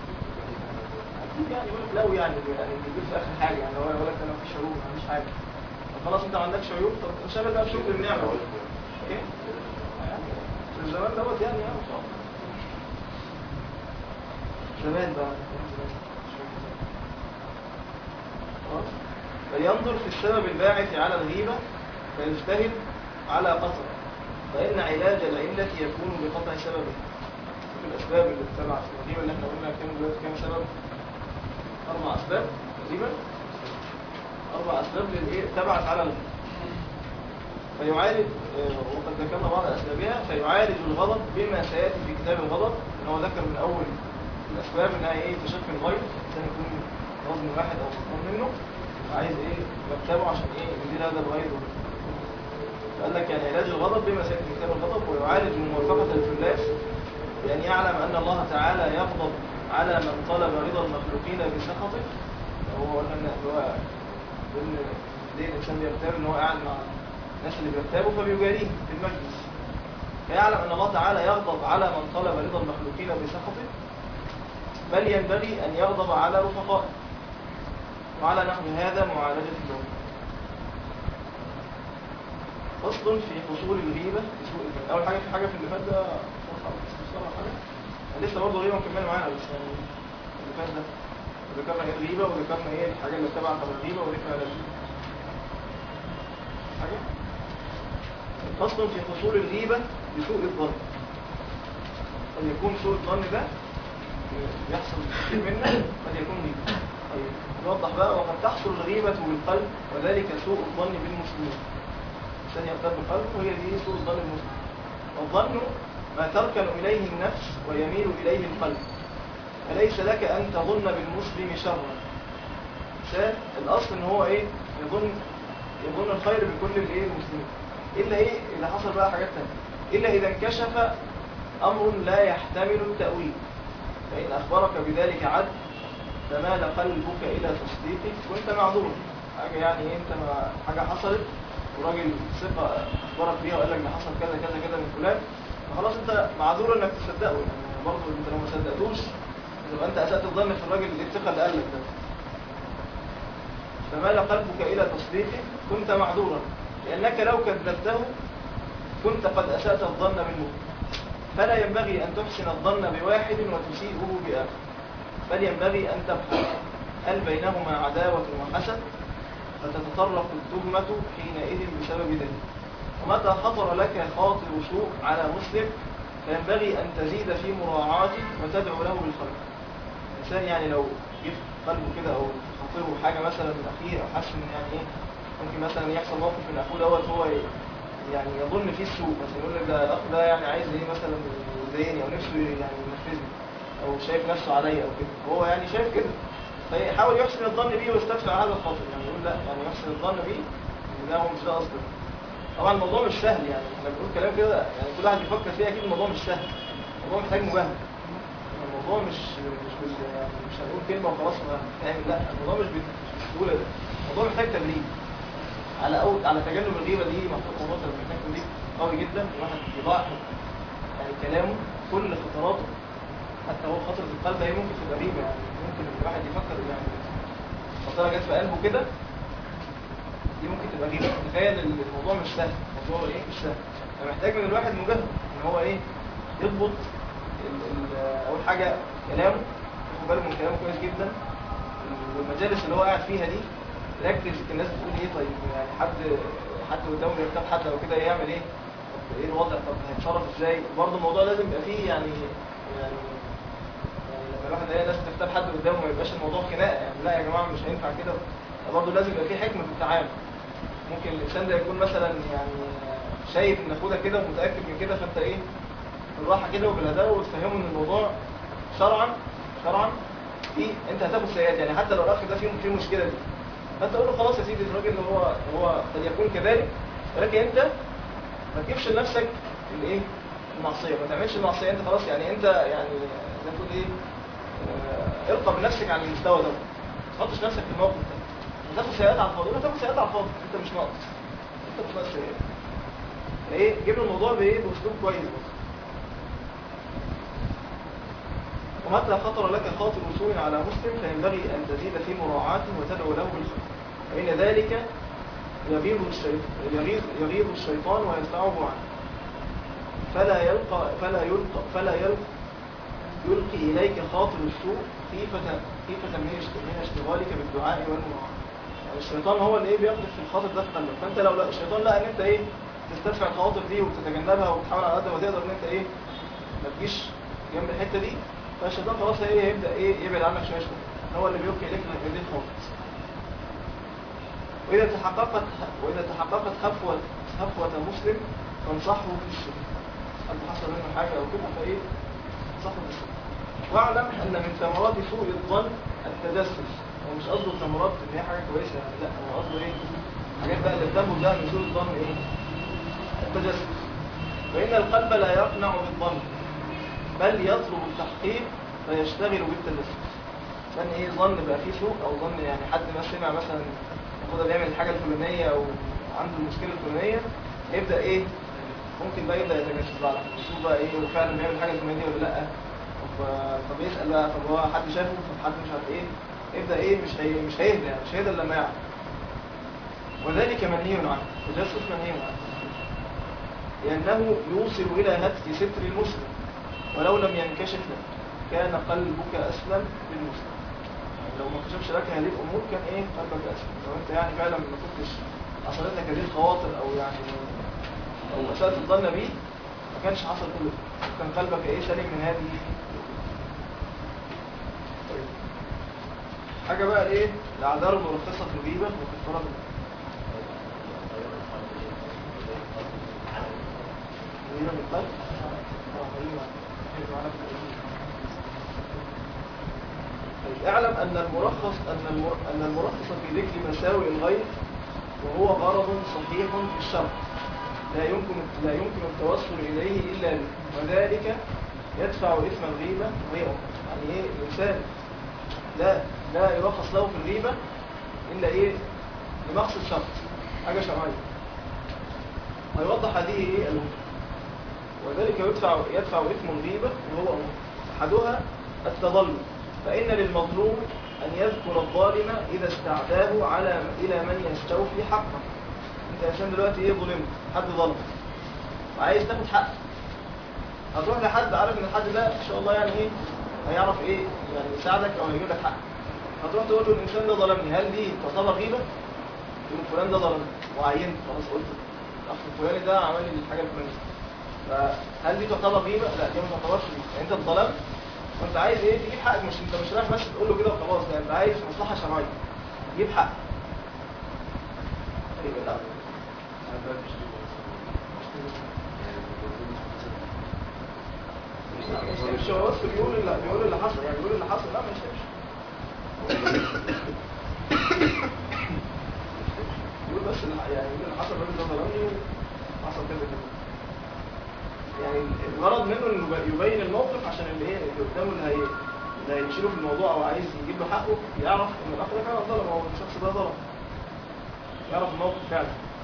يعني يقول لك لو يعني يعني بيجيب في اخر حاجه يعني هو يقول لك انا مفيش عيوب مفيش حاجه طب خلاص انت ما عندكش عيوب طب انشغل بقى بشكر النعمه ايه يعني في الزمان دوت يعني يعني مش عارف. زمان بقى خلاص فينظر في السبب الباعث على الغيبة فيجتهد على قصر فإن علاج العلة يكون بقطع سببه في الأسباب اللي تتبع في الغيبة اللي احنا قلنا كام دلوقتي كام سبب أربع أسباب تقريبا أربع أسباب للإيه تبعت على الغيبة فيعالج آه، وقد ذكرنا بعض أسبابها فيعالج الغضب بما سيأتي في كتاب الغضب إن هو ذكر من أول الأسباب إنها إيه تشكل غيظ الإنسان يكون غضب من واحد أو غضبان منه عايز إيه يكتبه عشان إيه يزيل هذا الغيظ فقال لك يعني علاج الغضب بما سيأتي في كتاب الغضب ويعالج موافقة الفلاس بأن يعلم أن الله تعالى يغضب على من طلب رضا المخلوقين بسخطه هو قلنا إن هو ضمن ليه الإنسان بيغتاب إن هو قاعد مع الناس اللي بيغتابوا فبيجاريهم في المجلس فيعلم أن الله تعالى يغضب على من طلب رضا المخلوقين بسخطه بل ينبغي أن يغضب على رفقائه وعلى نحو هذا معالجة الجو فصل في حصول الغيبة في سوء الظن أول حاجة في حاجة في اللي فات ده بسرعة حاجة لسه برضه غيبة مكملة معانا بس يعني اللي فات ده ذكرنا ايه الغيبة وذكرنا ايه الحاجة اللي تبعت على الغيبة وذكرنا الغيبة حاجة فصل في حصول الغيبة بسوء الظن قد يكون سوء الظن ده يحصل كتير منا قد يكون غيبة طيب نوضح بقى وقد تحصل الغيبة بالقلب وذلك سوء الظن بالمسلمين عشان يغتاب بالقلب وهي دي سوء الظن بالمسلمين والظن ما تركن إليه النفس ويميل إليه القلب فليس لك أن تظن بالمسلم شرا إنسان الأصل إن هو إيه يظن يظن الخير بكل الإيه المسلمين إلا إيه إذا حصل بقى حاجات تانية إلا إذا انكشف أمر لا يحتمل التأويل فإن أخبرك بذلك عد فمال قلبك إلى تصديقك وأنت معذور حاجة يعني إيه أنت ما حاجة حصلت وراجل ثقة أخبرك بيها وقال لك ده حصل كذا كذا كذا من فلان فخلاص أنت معذور إنك تصدقه يعني برضه أنت لو ما صدقتوش يبقى أنت أسأت الظن في الراجل اللي الثقة اللي قال لك ده فمال قلبك إلى تصديقه كنت معذورا لأنك لو كذبته كنت قد أسأت الظن منه فلا ينبغي أن تحسن الظن بواحد وتسيئه بآخر بل ينبغي أن تبحث هل بينهما عداوة وحسد فتتطرق التهمة حينئذ بسبب ذلك ومتى خطر لك خاطر سوء على مسلم فينبغي أن تزيد في مراعاته وتدعو له بالخير الإنسان يعني لو جه في قلبه كده أو خاطره حاجة مثلا من أخيه أو حاسس إن يعني إيه ممكن مثلا يحصل موقف من أخوه دوت هو يعني يظن فيه السوء مثلا يقول لك ده الأخ ده يعني عايز إيه مثلا يضايقني أو نفسه يعني ينفذني أو شايف نفسه عليا أو كده هو يعني شايف كده فيحاول يحسن الظن بيه ويستدفع هذا الخاطر يعني يقول لا يعني يحسن الظن بيه إن ده هو مش ده قصده طبعا الموضوع مش سهل يعني احنا بنقول كلام كده يعني كل واحد بيفكر فيه اكيد الموضوع مش سهل الموضوع محتاج مجاهده الموضوع مش مش بال يعني مش هنقول كلمه وخلاص ما فاهم لا الموضوع مش بالسهوله ده الموضوع محتاج تدريب على أول على تجنب الغيبه دي محطوط موضوع محتاج تدريب قوي جدا الواحد يضاعف يعني كلامه كل خطراته حتى هو خطرة القلب هي ممكن تبقى غيبه يعني ممكن الواحد يفكر يعني خطره جت في قلبه كده دي ممكن تبقى غيبة تخيل ان الموضوع مش سهل الموضوع ايه مش سهل فمحتاج من الواحد مجاهد ان هو ايه يضبط ال ال اول حاجة كلامه ياخد باله من كلامه كويس جدا والمجالس اللي هو قاعد فيها دي ركز الناس بتقول ايه طيب يعني حد حد قدامه بيرتاب حد او كده يعمل ايه طب ايه الوضع طب هيتصرف ازاي برضه الموضوع لازم يبقى فيه يعني يعني يعني لما الواحد يلاقي ناس تغتاب حد قدامه ما يبقاش الموضوع خناقه يعني لا يا جماعه مش هينفع كده برضه لازم يبقى فيه حكمه في التعامل ممكن الانسان ده يكون مثلا يعني شايف ان اخوه ده كده ومتاكد من كده فانت ايه بالراحه كده وبالهداوه وتفهمه ان الموضوع شرعا شرعا في انت هتاخد سيئات يعني حتى لو الاخ ده فيه فيه مشكله دي فانت تقول له خلاص يا سيدي الراجل هو هو قد يكون كذلك ولكن انت ما تجيبش لنفسك الايه المعصيه ما تعملش المعصيه انت خلاص يعني انت يعني زي ما تقول ايه آه، ارقى بنفسك على المستوى ده ما تحطش نفسك في الموقف ده هتاخد سيئات على الفاضي هتاخد سيئات على الفاضي انت مش ناقص انت مش ناقص سيئات ايه جيب له الموضوع بايه باسلوب كويس بس ومتى خطر لك خاطر سوء على مسلم فينبغي ان تزيد في مراعاته وتدعو له بالخير فان ذلك يغيظ الشيطان يغيظ, يغيظ الشيطان ويدفعه عنه فلا يلقى فلا يلقى فلا يلقى يلقي اليك خاطر السوء خيفة خيفة من اشت- من اشتغالك بالدعاء والمراعاة يعني الشيطان هو اللي ايه بيقذف في الخاطر ده في قلبك فانت لو لا الشيطان لقى ان انت ايه تستدفع الخواطر دي وتتجنبها وتحاول على قد ما تقدر ان انت ايه ما تجيش جنب الحته دي فالشيطان خلاص ايه هيبدا ايه يبعد عنك شويه شويه هو اللي بيلقي اليك هذه الخواطر واذا تحققت واذا تحققت خفوه خفوه مسلم فانصحه في السر قد حصل منه حاجه او كده فايه انصحه في السر واعلم ان من ثمرات سوء الظن التجسس هو مش قصده ثمرات ان هي حاجه كويسه يعني لا هو قصده ايه حاجات بقى اللي بتنبت بقى من سوء الظن ايه التجسس فان القلب لا يقنع بالظن بل يطلب التحقيق فيشتغل بالتجسس كان ايه ظن بقى فيه سوء او ظن يعني حد ما سمع مثلا هو بيعمل الحاجه الفلانيه او عنده المشكله الفلانيه يبدا ايه ممكن بقى يبدا يتجسس بقى يشوف بقى ايه هو فعلا بيعمل الحاجه الفلانيه ولا لا ف- فبيسال بقى طب هو حد شافه طب حد مش عارف ايه يبدا ايه مش هي مش هيهدى يعني مش هيهدى إلا لما يعرف وذلك منهي عنه التجسس منهي عنه لأنه يوصل إلى هتك ستر المسلم ولو لم ينكشف لك كان قلبك أسلم للمسلم يعني لو ما كشفش لك هذه الأمور كان إيه قلبك أسلم لو أنت يعني فعلا ما كنتش حصلت لك هذه الخواطر أو يعني أو أسأت الظن بيه ما كانش حصل كل ده كان قلبك إيه سليم من هذه طيب. حاجة بقى إيه الأعذار المرخصة في الغيبة وكفارة الغيبة من القلب آه، غيبة. غيبة على القلب. طيب، اعلم أن المرخص أن المر... أن المرخص في ذكر مساوئ الغير وهو غرض صحيح في الشرع لا يمكن لا يمكن التوصل إليه إلا به وذلك يدفع إثم الغيبة وهي أم. يعني إيه الإنسان لا لا يرخص له في الغيبة إلا إيه لمقصد شرط حاجة شرعية هيوضح هذه إيه الأمور وذلك يدفع يدفع إثم الغيبة وهو أمور أحدها التضلل فإن للمظلوم أن يذكر الظالم إذا استعداه على إلى من يستوفي حقه أنت إنسان دلوقتي إيه ظلمت حد ظلم وعايز تاخد حقك هتروح لحد عارف إن الحد ده إن شاء الله يعني إيه هيعرف إيه يعني يساعدك أو هيجيب لك حقك هتروح تقول له الإنسان ده ظلمني هل دي تعتبر غيبة؟ يقول فلان ده ظلمني وعينت خلاص قلت الأخ الفلاني ده عمل لي الحاجة الفلانية فهل دي تعتبر غيبة؟ لا دي ما تعتبرش غيبة يعني أنت اتظلمت وانت عايز ايه تجيب حقك مش انت مش رايح بس تقول له كده وخلاص لا انت عايز مصلحه شرعيه تجيب حقك يبقى لا ما يشتمش هو بس بيقول اللي بيقول اللي حصل يعني بيقول اللي حصل لا ما يشتمش يقول بس اللي يعني يقول اللي حصل الراجل ده ظلمني وحصل كذا كذا يعني الغرض منه انه يبين الموقف عشان اللي ايه اللي قدامه اللي هي اللي هيشيله في الموضوع او عايز يجيب له حقه يعرف ان الاخ ده فعلا ظلم او الشخص ده ظلم يعرف الموقف فعلا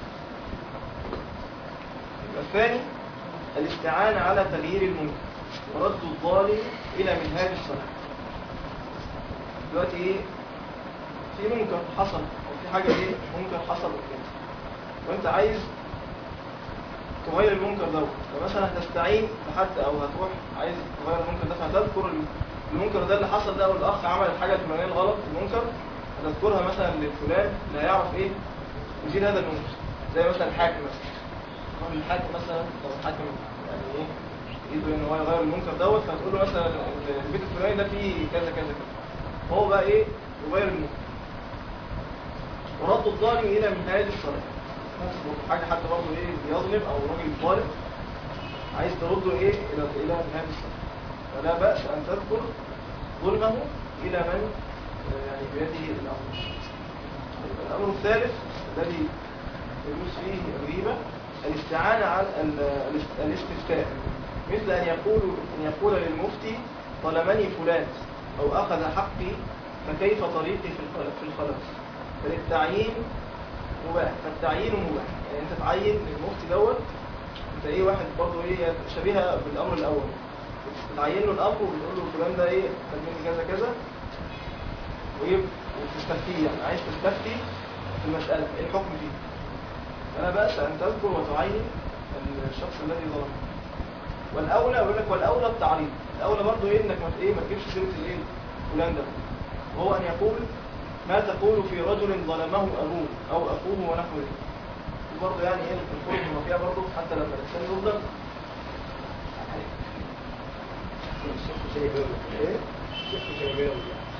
يبقى الثاني الاستعانة على تغيير المنكر ورد الظالم الى منهاج الصلاح دلوقتي ايه في منكر حصل او في حاجه ايه منكر حصل قدامك وانت عايز تغير المنكر دوت فمثلا هتستعين بحد او هتروح عايز تغير المنكر ده فهتذكر المنكر ده اللي حصل ده والاخ عمل الحاجه الفلانيه الغلط المنكر هتذكرها مثلا للفلان اللي هيعرف ايه يزيل هذا المنكر زي مثلا الحاكم مثلا هو الحاكم مثلا لو الحاكم يعني ايه يريد ان هو يغير المنكر دوت فهتقول له مثلا البيت الفلاني ده فيه كذا كذا كذا هو بقى ايه يغير المنكر ورد الظالم الى منهاج الصلاه نفس حاجة حد برضه ايه بيظلم او راجل ظالم عايز ترده ايه الى الى منهج الصلاة فلا بأس ان تذكر ظلمه الى من آه، يعني بيده الامر الامر الثالث الذي يجوز فيه الغيبة الاستعانة على ال- الاست- الاستفتاء مثل ان يقول ان يقول للمفتي ظلمني فلان او اخذ حقي فكيف طريقي في الخل- في الخلاص فللتعيين مباح فالتعيين مباح يعني انت تعين المفتي دوت انت ايه واحد برضه ايه شبيهه بالامر الاول بتعين له الامر وبتقول له فلان ده ايه خد مني كذا كذا وايه وتستفتيه يعني عايز تستفتي في المساله ايه الحكم فيه فلا باس ان تذكر وتعين الشخص الذي ظلم والاولى يقول لك والاولى التعريض الاولى برضه ايه انك ما ت- ايه ما تجيبش سيره الايه فلان ده وهو ان يقول ما تقول في رجل ظلمه أبوه أو أخوه ونحو ذلك برضه يعني ايه الخروج من فيها برضه حتى لما الانسان يفضل الشيخ مش هيجاوب ايه الشيخ مش هيجاوب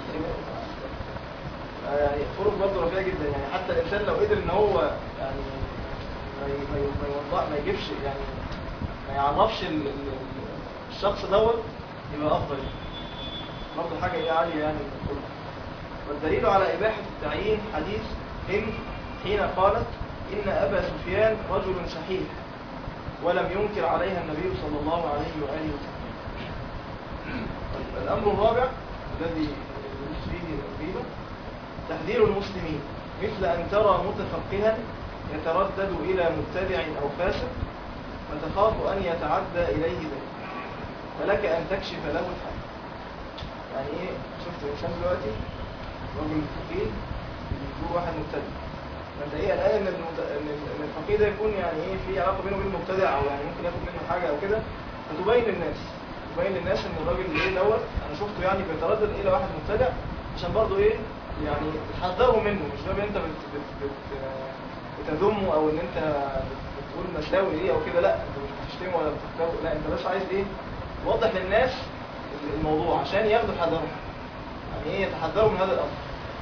آه يعني الخروج برضه رفيع جدا يعني حتى الانسان لو قدر ان هو يعني ما ي- ما ي- ما يوضح ما يجيبش يعني ما يعرفش ال- ال- ال- الشخص دوت يبقى افضل برضه حاجه ايه عاليه يعني من الخروج والدليل على اباحه التعيين حديث هند حين قالت ان ابا سفيان رجل شحيح ولم ينكر عليها النبي صلى الله عليه واله وسلم طيب، الأمر الرابع الذي يجوز فيه الغيبة تحذير المسلمين مثل أن ترى متفقها يتردد إلى مبتدع أو فاسق فتخاف أن يتعدى إليه ذلك فلك أن تكشف له الحال يعني إيه شفت إنسان دلوقتي رجل فقيه يقول واحد مبتدع فأنت إيه الآن إن المت- إن إن الفقيه ده يكون يعني إيه في علاقة بينه وبين المبتدع أو يعني ممكن ياخد منه حاجة أو كده فتبين للناس تبين للناس ان الراجل اللي ايه دوت انا شفته يعني بيتردد الى واحد مبتدع عشان برضه ايه يعني تحذره منه مش ده انت بت بت بت بتذمه او ان انت بت- بتقول مساوي ايه او كده لا انت مش بتشتمه ولا بتحتوي لا انت بس عايز ايه توضح للناس الموضوع عشان ياخدوا حذرهم يعني ايه يتحذروا من هذا الامر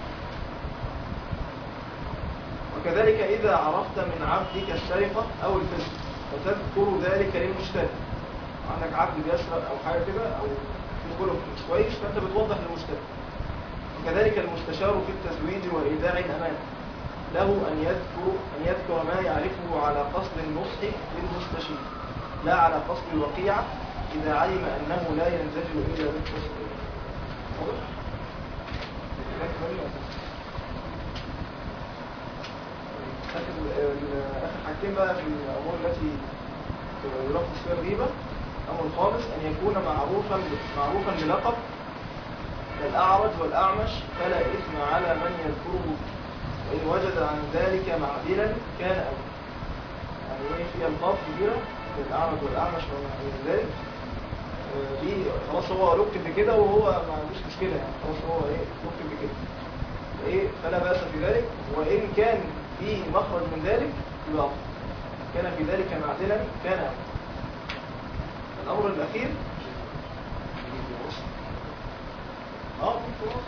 وكذلك إذا عرفت من عبدك السرقة أو الفسق وتذكر ذلك للمشتري عندك عبد بيسرق أو حاجة كده أو في خلق مش كويس فأنت بتوضح للمشتري وكذلك المستشار في التزويد وإيداع الأمانة له أن يذكر أن يذكر ما يعرفه على قصد النصح للمستشير لا على قصد الوقيعة إذا علم أنه لا ينزجر إلا بالتصديق واضح؟ آخر ال- آخر حاجتين بقى في الأمور التي يلخص فيها الغيبة الأمر الخامس أن يكون معروفا معروفا بلقب كالأعرج والأعمش فلا إثم على من يذكره وإن وجد عن ذلك معدلا كان أولى يعني إيه في ألقاب كبيرة كالأعرج والأعمش وما إلى ذلك آه، دي خلاص هو لقب بكده وهو ما عندوش مشكلة يعني خلاص هو إيه لقب بكده إيه فلا بأس في ذلك وإن كان في مخرج من ذلك يبقى أفضل كان في ذلك معدلا كان أفضل الأمر الأخير اه في فرص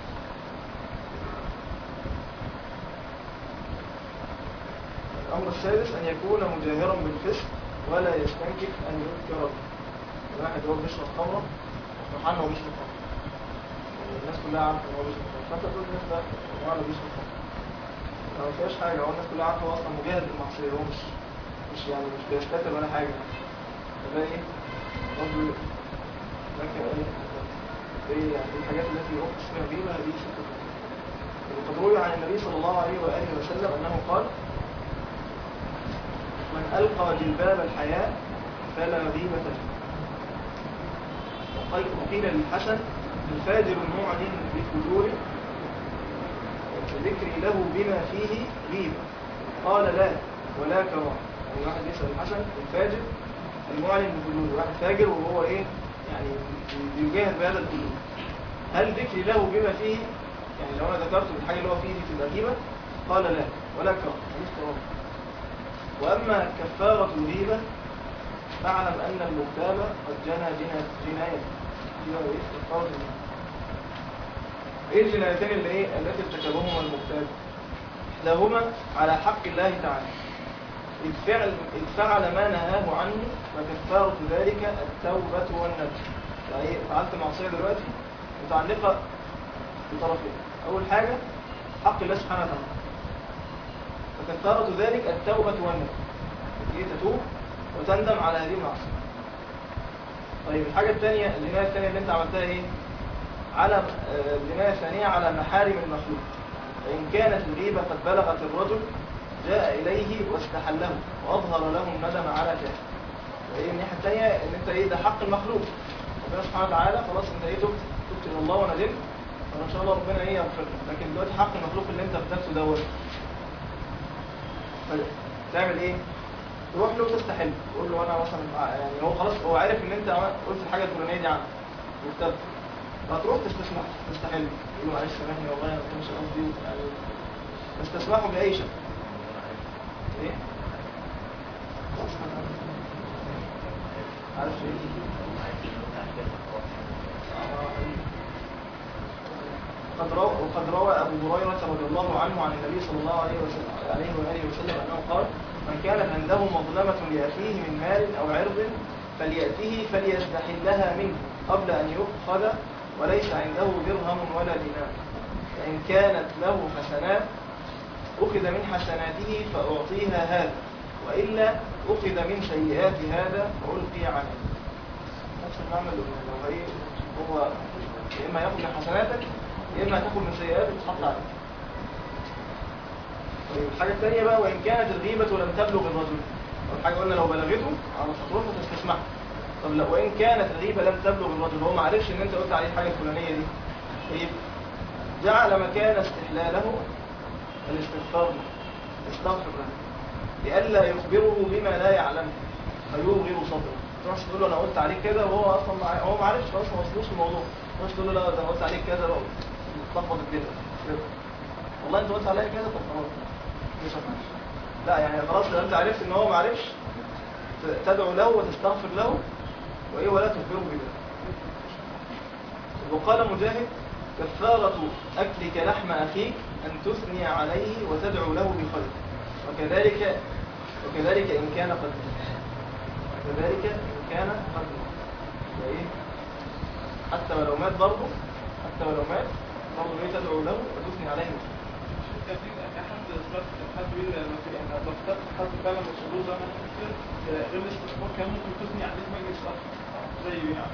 الأمر السادس أن يكون مجاهرا بالفسق ولا يستنكف أن يذكر به الواحد هو بيشرب خمرة وفرحان هو بيشرب خمرة يعني الناس كلها عارفة إن هو بيشرب خمرة فأنت تقول للناس ده هو أنا بيشرب خمرة ما فيهاش حاجة هو الناس كلها عارفة هو أصلا مجاهد بالمعصية هو مش مش يعني مش بيستتر ولا حاجة فده إيه؟ برضه لك إيه؟ إيه يعني دي الحاجات التي يرخص فيها بيها دي ستة وقد روي عن النبي صلى الله عليه وآله وسلم أنه قال من ألقى جلباب الحياة فلا غيبة له وقيل- وقيل للحسن الفاجر المعلن بفجوره ذكري له بما فيه غيبة قال لا ولا كرام يعني واحد يسأل الحسن الفاجر المعلن بفجوره واحد فاجر وهو ايه يعني بيجاهد بهذا الفجور هل ذكري له بما فيه يعني لو انا ذكرته بالحاجة اللي هو فيه دي تبقى غيبة قال لا ولا كرام مفيش كرام وأما كفارة الغيبة فاعلم أن المغتاب قد جنى جنى جناية هي إيه كفارة الغيبة إيه الجنايتين اللي إيه التي ارتكبهما المغتاب إحداهما على حق الله تعالى إذ فعل, إذ فعل ما نهاه عنه فكفارة ذلك التوبة والندم يعني إيه فعلت معصية دلوقتي متعلقة بطرفين أول حاجة حق الله سبحانه وتعالى فكفارة ذلك التوبة والندم تيجي تتوب وتندم على هذه المعصية طيب الحاجة الثانية الجناية الثانية اللي انت عملتها ايه على آه، الجناية الثانية على محارم المخلوق فإن كانت الغيبة قد بلغت الرجل جاء إليه واستحله وأظهر له الندم على ذلك وإيه الناحية الثانية إن أنت إيه ده حق المخلوق ربنا سبحانه وتعالى خلاص أنت إيه تبت تبت إلى الله وندمت فإن شاء الله ربنا إيه يغفر لك لكن دلوقتي حق المخلوق اللي أنت اغتبته دوت تعمل ايه تروح له تستحل تقول له انا مثلا يعني هو خلاص هو عارف ان انت عمل- قلت الحاجه الفلانيه دي عنه واكتبت فتروح تستسمح تستحل تقول له معلش سامحني والله انا ما كانش قصدي يعني تستسمحه باي شيء ايه عارف ايه قد روى وقد روى ابو هريره رضي الله عنه عن النبي صلى الله عليه وسلم عليه واله وسلم انه قال من كانت عنده مظلمه لاخيه من مال او عرض فلياته فليستحلها منه قبل ان يؤخذ وليس عنده درهم ولا دينار فان كانت له حسنات أخذ من حسناته فأعطيها هذا وإلا أخذ من سيئات هذا وألقي عنه نفس المعنى اللي قلنا لو هي هو يا إما ياخد من حسناتك يا إما هتاخد من سيئاتك وتحط عليك طيب الحاجة الثانية بقى وإن كانت الغيبة لم تبلغ الرجل أول حاجة قلنا لو بلغته على هتروح وتستسمعها طب لو وإن كانت الغيبة لم تبلغ الرجل هو ما عرفش إن أنت قلت عليه الحاجة الفلانية دي طيب جعل مكان استحلاله الاستغفار له استغفر له لئلا يخبره بما لا يعلمه فيوغر صدره ما تروحش تقول له انا قلت عليك كذا وهو اصلا مع... هو ما عرفش خلاص ما وصلوش الموضوع ما تروحش تقول له لا ده انا قلت عليك كذا بقى تلخبط الدنيا كده. والله انت قلت عليا كذا طب خلاص مش هتعرف. لا يعني خلاص لو انت عرفت ان هو ما عرفش ت- تدعو له وتستغفر له وايه ولا تخبره بذلك وقال مجاهد كفارة أكلك لحم أخيك أن تثني عليه وتدعو له بخير وكذلك وكذلك إن كان قد وكذلك إن كان قد وإيه حتى ولو مات برضه حتى ولو مات برضه إيه تدعو له وتثني عليه بخير. حد اثبت حد بيقول لما في يعني لو افترضت حد فعلا من الشروط زي ما انت بتقول غير الاستثمار كان ممكن تثني عليه مجلس اخر زي يعني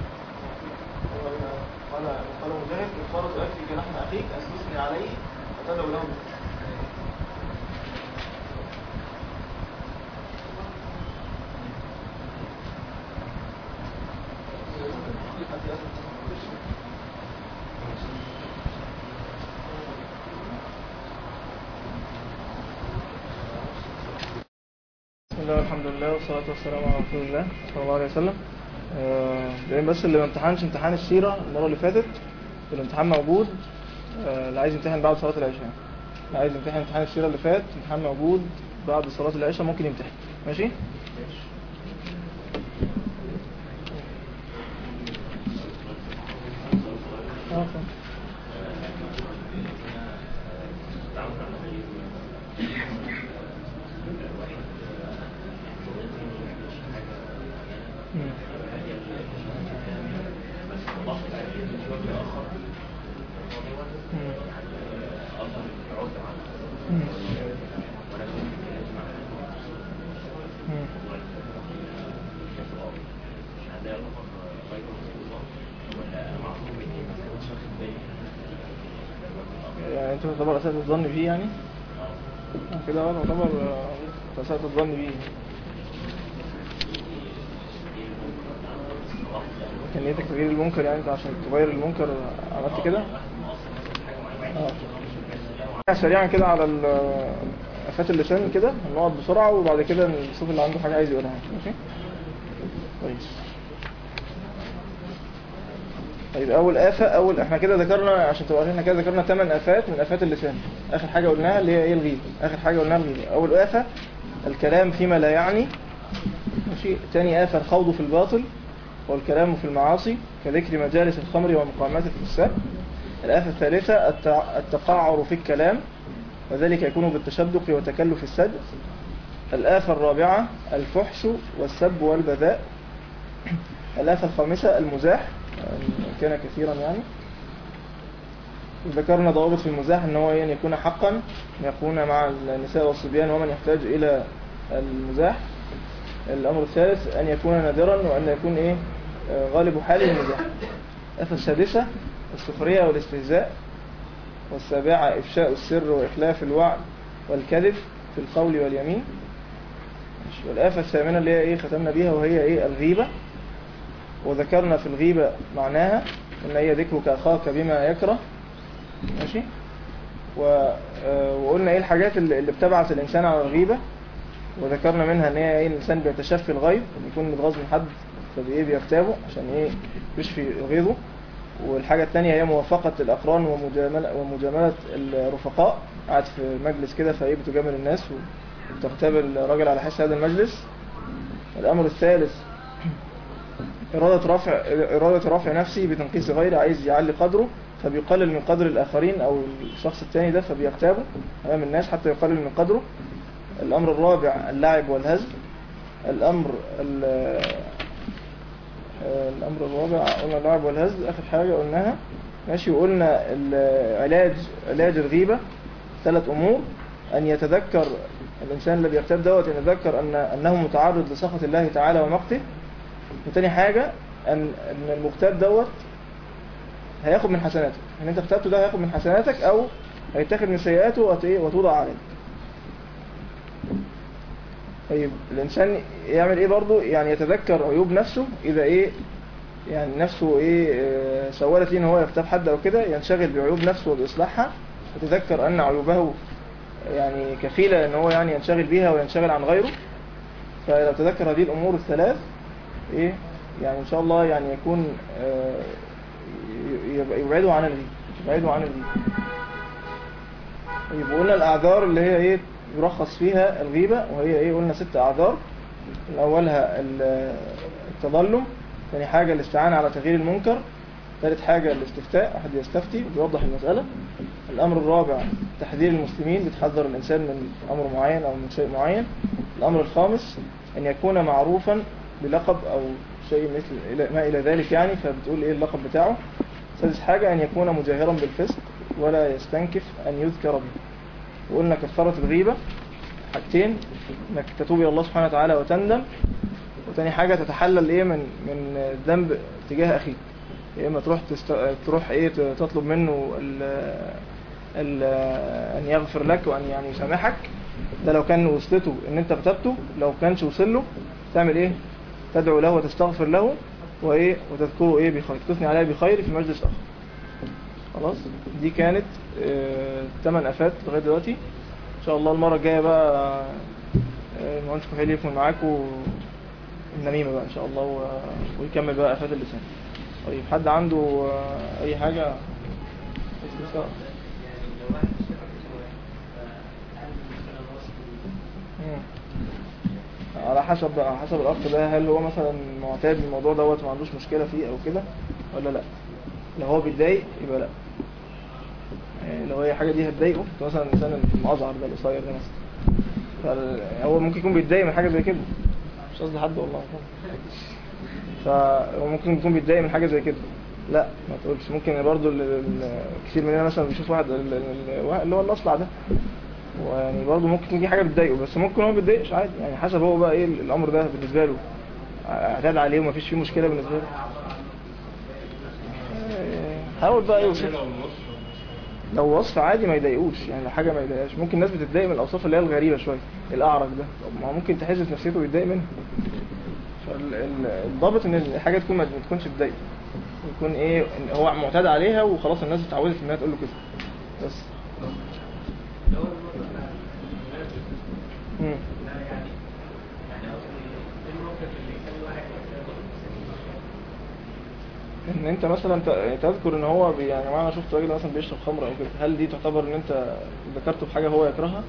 قال قال مجاهد كفارة أكلك لحم أخيك أن تثني عليه وتدعو له بخير. بسم الله والحمد لله والصلاة والسلام على رسول الله صلى الله عليه وسلم آه، لأن بس اللي ما امتحنش امتحان السيرة المرة اللي فاتت الامتحان موجود آه، اللي عايز يمتحن بعد صلاة العشاء اللي عايز يمتحن امتحان السيرة اللي فات امتحان موجود بعد صلاة العشاء ممكن يمتحن ماشي آه، فهم. مم. مم. مم. مم. يعني انت تعتبر اساس الظن فيه يعني كده اه تعتبر آه، اساس الظن بيه كان نيتك تغيير المنكر يعني انت عشان تغير المنكر عملت كده اه سريعا كده على ال- افات اللسان كده نقعد بسرعة وبعد كده نشوف اللي عنده حاجة عايز يقولها ماشي كويس طيب اول آفة اول احنا كده ذكرنا عشان تبقى احنا كده ذكرنا 8 آفات من آفات اللسان اخر حاجة قلناها اللي هي ايه الغيبة اخر حاجة قلناها الغيبة اول آفة الكلام فيما لا يعني ماشي تاني آفة الخوض في الباطل والكلام في المعاصي كذكر مجالس الخمر ومقامات الفساق الآفة الثالثة التع- التقعر في الكلام وذلك يكون بالتشدق وتكلف السد الآفة الرابعة الفحش والسب والبذاء الآفة الخامسة المزاح إن كان كثيرا يعني ذكرنا ضوابط في المزاح ان هو ان يكون حقا ان يكون مع النساء والصبيان ومن يحتاج الى المزاح الامر الثالث ان يكون نادرا وان يكون ايه آه، غالب حاله المزاح الآفة السادسة السخرية والاستهزاء والسابعة إفشاء السر وإخلاف الوعد والكذب في القول واليمين ماشي. والآفة الثامنة اللي هي إيه ختمنا بيها وهي إيه الغيبة وذكرنا في الغيبة معناها إن هي ذكرك أخاك بما يكره ماشي و... آه، وقلنا إيه الحاجات اللي اللي بتبعث الإنسان على الغيبة وذكرنا منها إن هي إيه الإنسان بيتشفي الغيب بيكون متغاظ من حد فبإيه بيغتابه عشان إيه يشفي غيظه والحاجة الثانية هي موافقة الأقران ومجاملة, ومجاملة الرفقاء قاعد في مجلس كده فإيه بتجامل الناس تغتاب الراجل على حس هذا المجلس الأمر الثالث إرادة رفع إرادة رفع نفسي بتنقيص غيره عايز يعلي قدره فبيقلل من قدر الآخرين أو الشخص الثاني ده فبيغتابه أمام الناس حتى يقلل من قدره الأمر الرابع اللعب والهزل الأمر ال- آه، الأمر الرابع قلنا اللعب والهزل آخر حاجة قلناها ماشي وقلنا العلاج علاج الغيبة ثلاث أمور أن يتذكر الإنسان الذي يغتاب دوت أن يتذكر أن أنه متعرض لسخط الله تعالى ومقته وتاني حاجة أن أن المغتاب دوت هياخد من حسناتك ان انت اغتابته ده هياخد من حسناتك او هيتاخد من سيئاته وت- إيه؟ وتوضع عليك طيب الانسان يعمل ايه برضو يعني يتذكر عيوب نفسه اذا ايه يعني نفسه ايه آه، سولت ليه ان هو يغتاب حد او كده ينشغل بعيوب نفسه وباصلاحها وتذكر ان عيوبه يعني كفيلة ان هو يعني ينشغل بيها وينشغل عن غيره فلو تذكر هذه الامور الثلاث ايه يعني ان شاء الله يعني يكون آه، ي- يبقى يبعدوا عن الغيب يبعدوا عن الغيب طيب قلنا الاعذار اللي هي ايه يرخص فيها الغيبة وهي ايه قلنا ست اعذار الاولها ال- التظلم ثاني حاجة الاستعانة على تغيير المنكر ثالث حاجة الاستفتاء أحد يستفتي ويوضح المسألة الأمر الرابع تحذير المسلمين بتحذر الإنسان من أمر معين أو من شيء معين الأمر الخامس أن يكون معروفا بلقب أو شيء مثل إلى- ما إلى ذلك يعني فبتقول إيه اللقب بتاعه سادس حاجة أن يكون مجاهرا بالفسق ولا يستنكف أن يذكر به وقلنا كفارة الغيبة حاجتين انك تتوب الى الله سبحانه وتعالى وتندم وتاني حاجة تتحلل ايه من من ذنب تجاه اخيك يا اما تروح تست... تروح ايه ت- تطلب منه ال... ال... ان يغفر لك وان يعني يسامحك ده لو كان وصلته ان انت اغتبته لو كانش وصل له تعمل ايه تدعو له وتستغفر له وايه وتذكره ايه بخير تثني عليه بخير في مجلس اخر خلاص دي كانت آه، تمن افات لغايه دلوقتي ان شاء الله المره الجايه بقى آه، المهندس كحيل يكون معاكم النميمه بقى ان شاء الله و- ويكمل بقى افات اللسان طيب حد عنده آه، اي حاجه استفسار مم. على حسب بقى على حسب الاخ ده هل هو مثلا معتاد بالموضوع دوت وما عندوش مشكله فيه او كده ولا لا لو هو بيتضايق يبقى لا يعني لو هي حاجه دي هتضايقه انت مثلا الانسان المظهر ده القصير ده مثلا فهو ممكن يكون بيتضايق من حاجه زي كده مش قصدي حد والله فهو ممكن يكون بيتضايق من حاجه زي كده لا ما تقولش ممكن برضو ال- ال- كتير مننا مثلا بيشوف واحد ال- ال- اللي هو الاصلع ده ويعني برضه ممكن تكون دي حاجه بتضايقه بس ممكن هو ما بيتضايقش عادي يعني حسب هو بقى ايه الامر ده بالنسبه له اعتاد عليه ومفيش فيه مشكله بالنسبه له آه، حاول بقى يوصف لو وصف عادي ما يضايقوش يعني لو حاجه ما يضايقهاش ممكن الناس بتتضايق من الاوصاف اللي هي الغريبه شويه الاعرج ده طب ما هو ممكن تحس في نفسيته ويتضايق منها فالضابط ان الحاجه تكون ما تكونش تضايق يكون ايه إن هو معتاد عليها وخلاص الناس اتعودت انها تقول له كده بس مم. ان انت مثلا ت- تذكر ان هو بي يعني انا شفت راجل مثلا بيشرب خمر او كده هل دي تعتبر ان انت ذكرته بحاجه هو يكرهها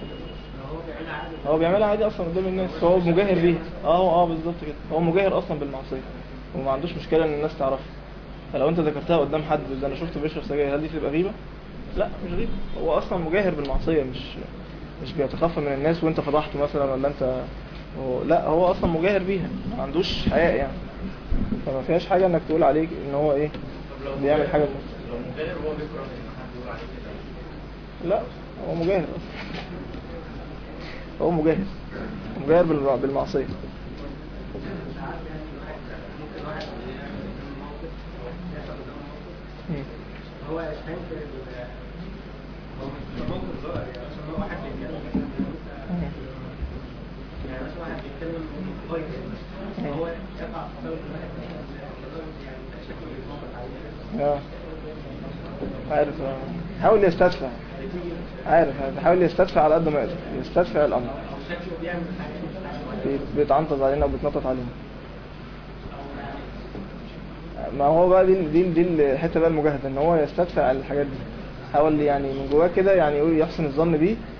هو بيعملها عادي اصلا قدام الناس فهو مجاهر بيها اه اه بالظبط كده هو مجاهر اصلا بالمعصيه وما عندوش مشكله ان الناس تعرفها فلو انت ذكرتها قدام حد ده انا شفته بيشرب سجاير هل دي تبقى غيبه لا مش غيبه هو اصلا مجاهر بالمعصيه مش مش بيتخفى من الناس وانت فضحته مثلا ولا انت هو لا هو اصلا مجاهر بيها ما عندوش حياء يعني فما فيهاش حاجه انك تقول عليه ان هو ايه بيعمل حاجه لو مجاهر هو بيكره ان حد يقول عليه كده لا هو مجاهر اصلا هو مجاهر مجاهر بالمع- بالمعصيه مم. هو يستنكر هو مش موقف ظاهر يعني مثلا واحد بيتكلم مم. يعني مثلا واحد بيتكلم كويس هو يقع في سبب واحد يعني شكله بيتنطط عليه اه عارف آه. حاول يستدفع عارف حاول يستدفع على قد ما يقدر يستدفع الامر او شكله بيعمل حاجات بي- بيتعنطز علينا وبيتنطط علينا ما هو بقى دي دي دي الحته بقى المجاهده ان هو يستدفع الحاجات دي حاول يعني من جواه كده يعني يقول يحسن الظن بيه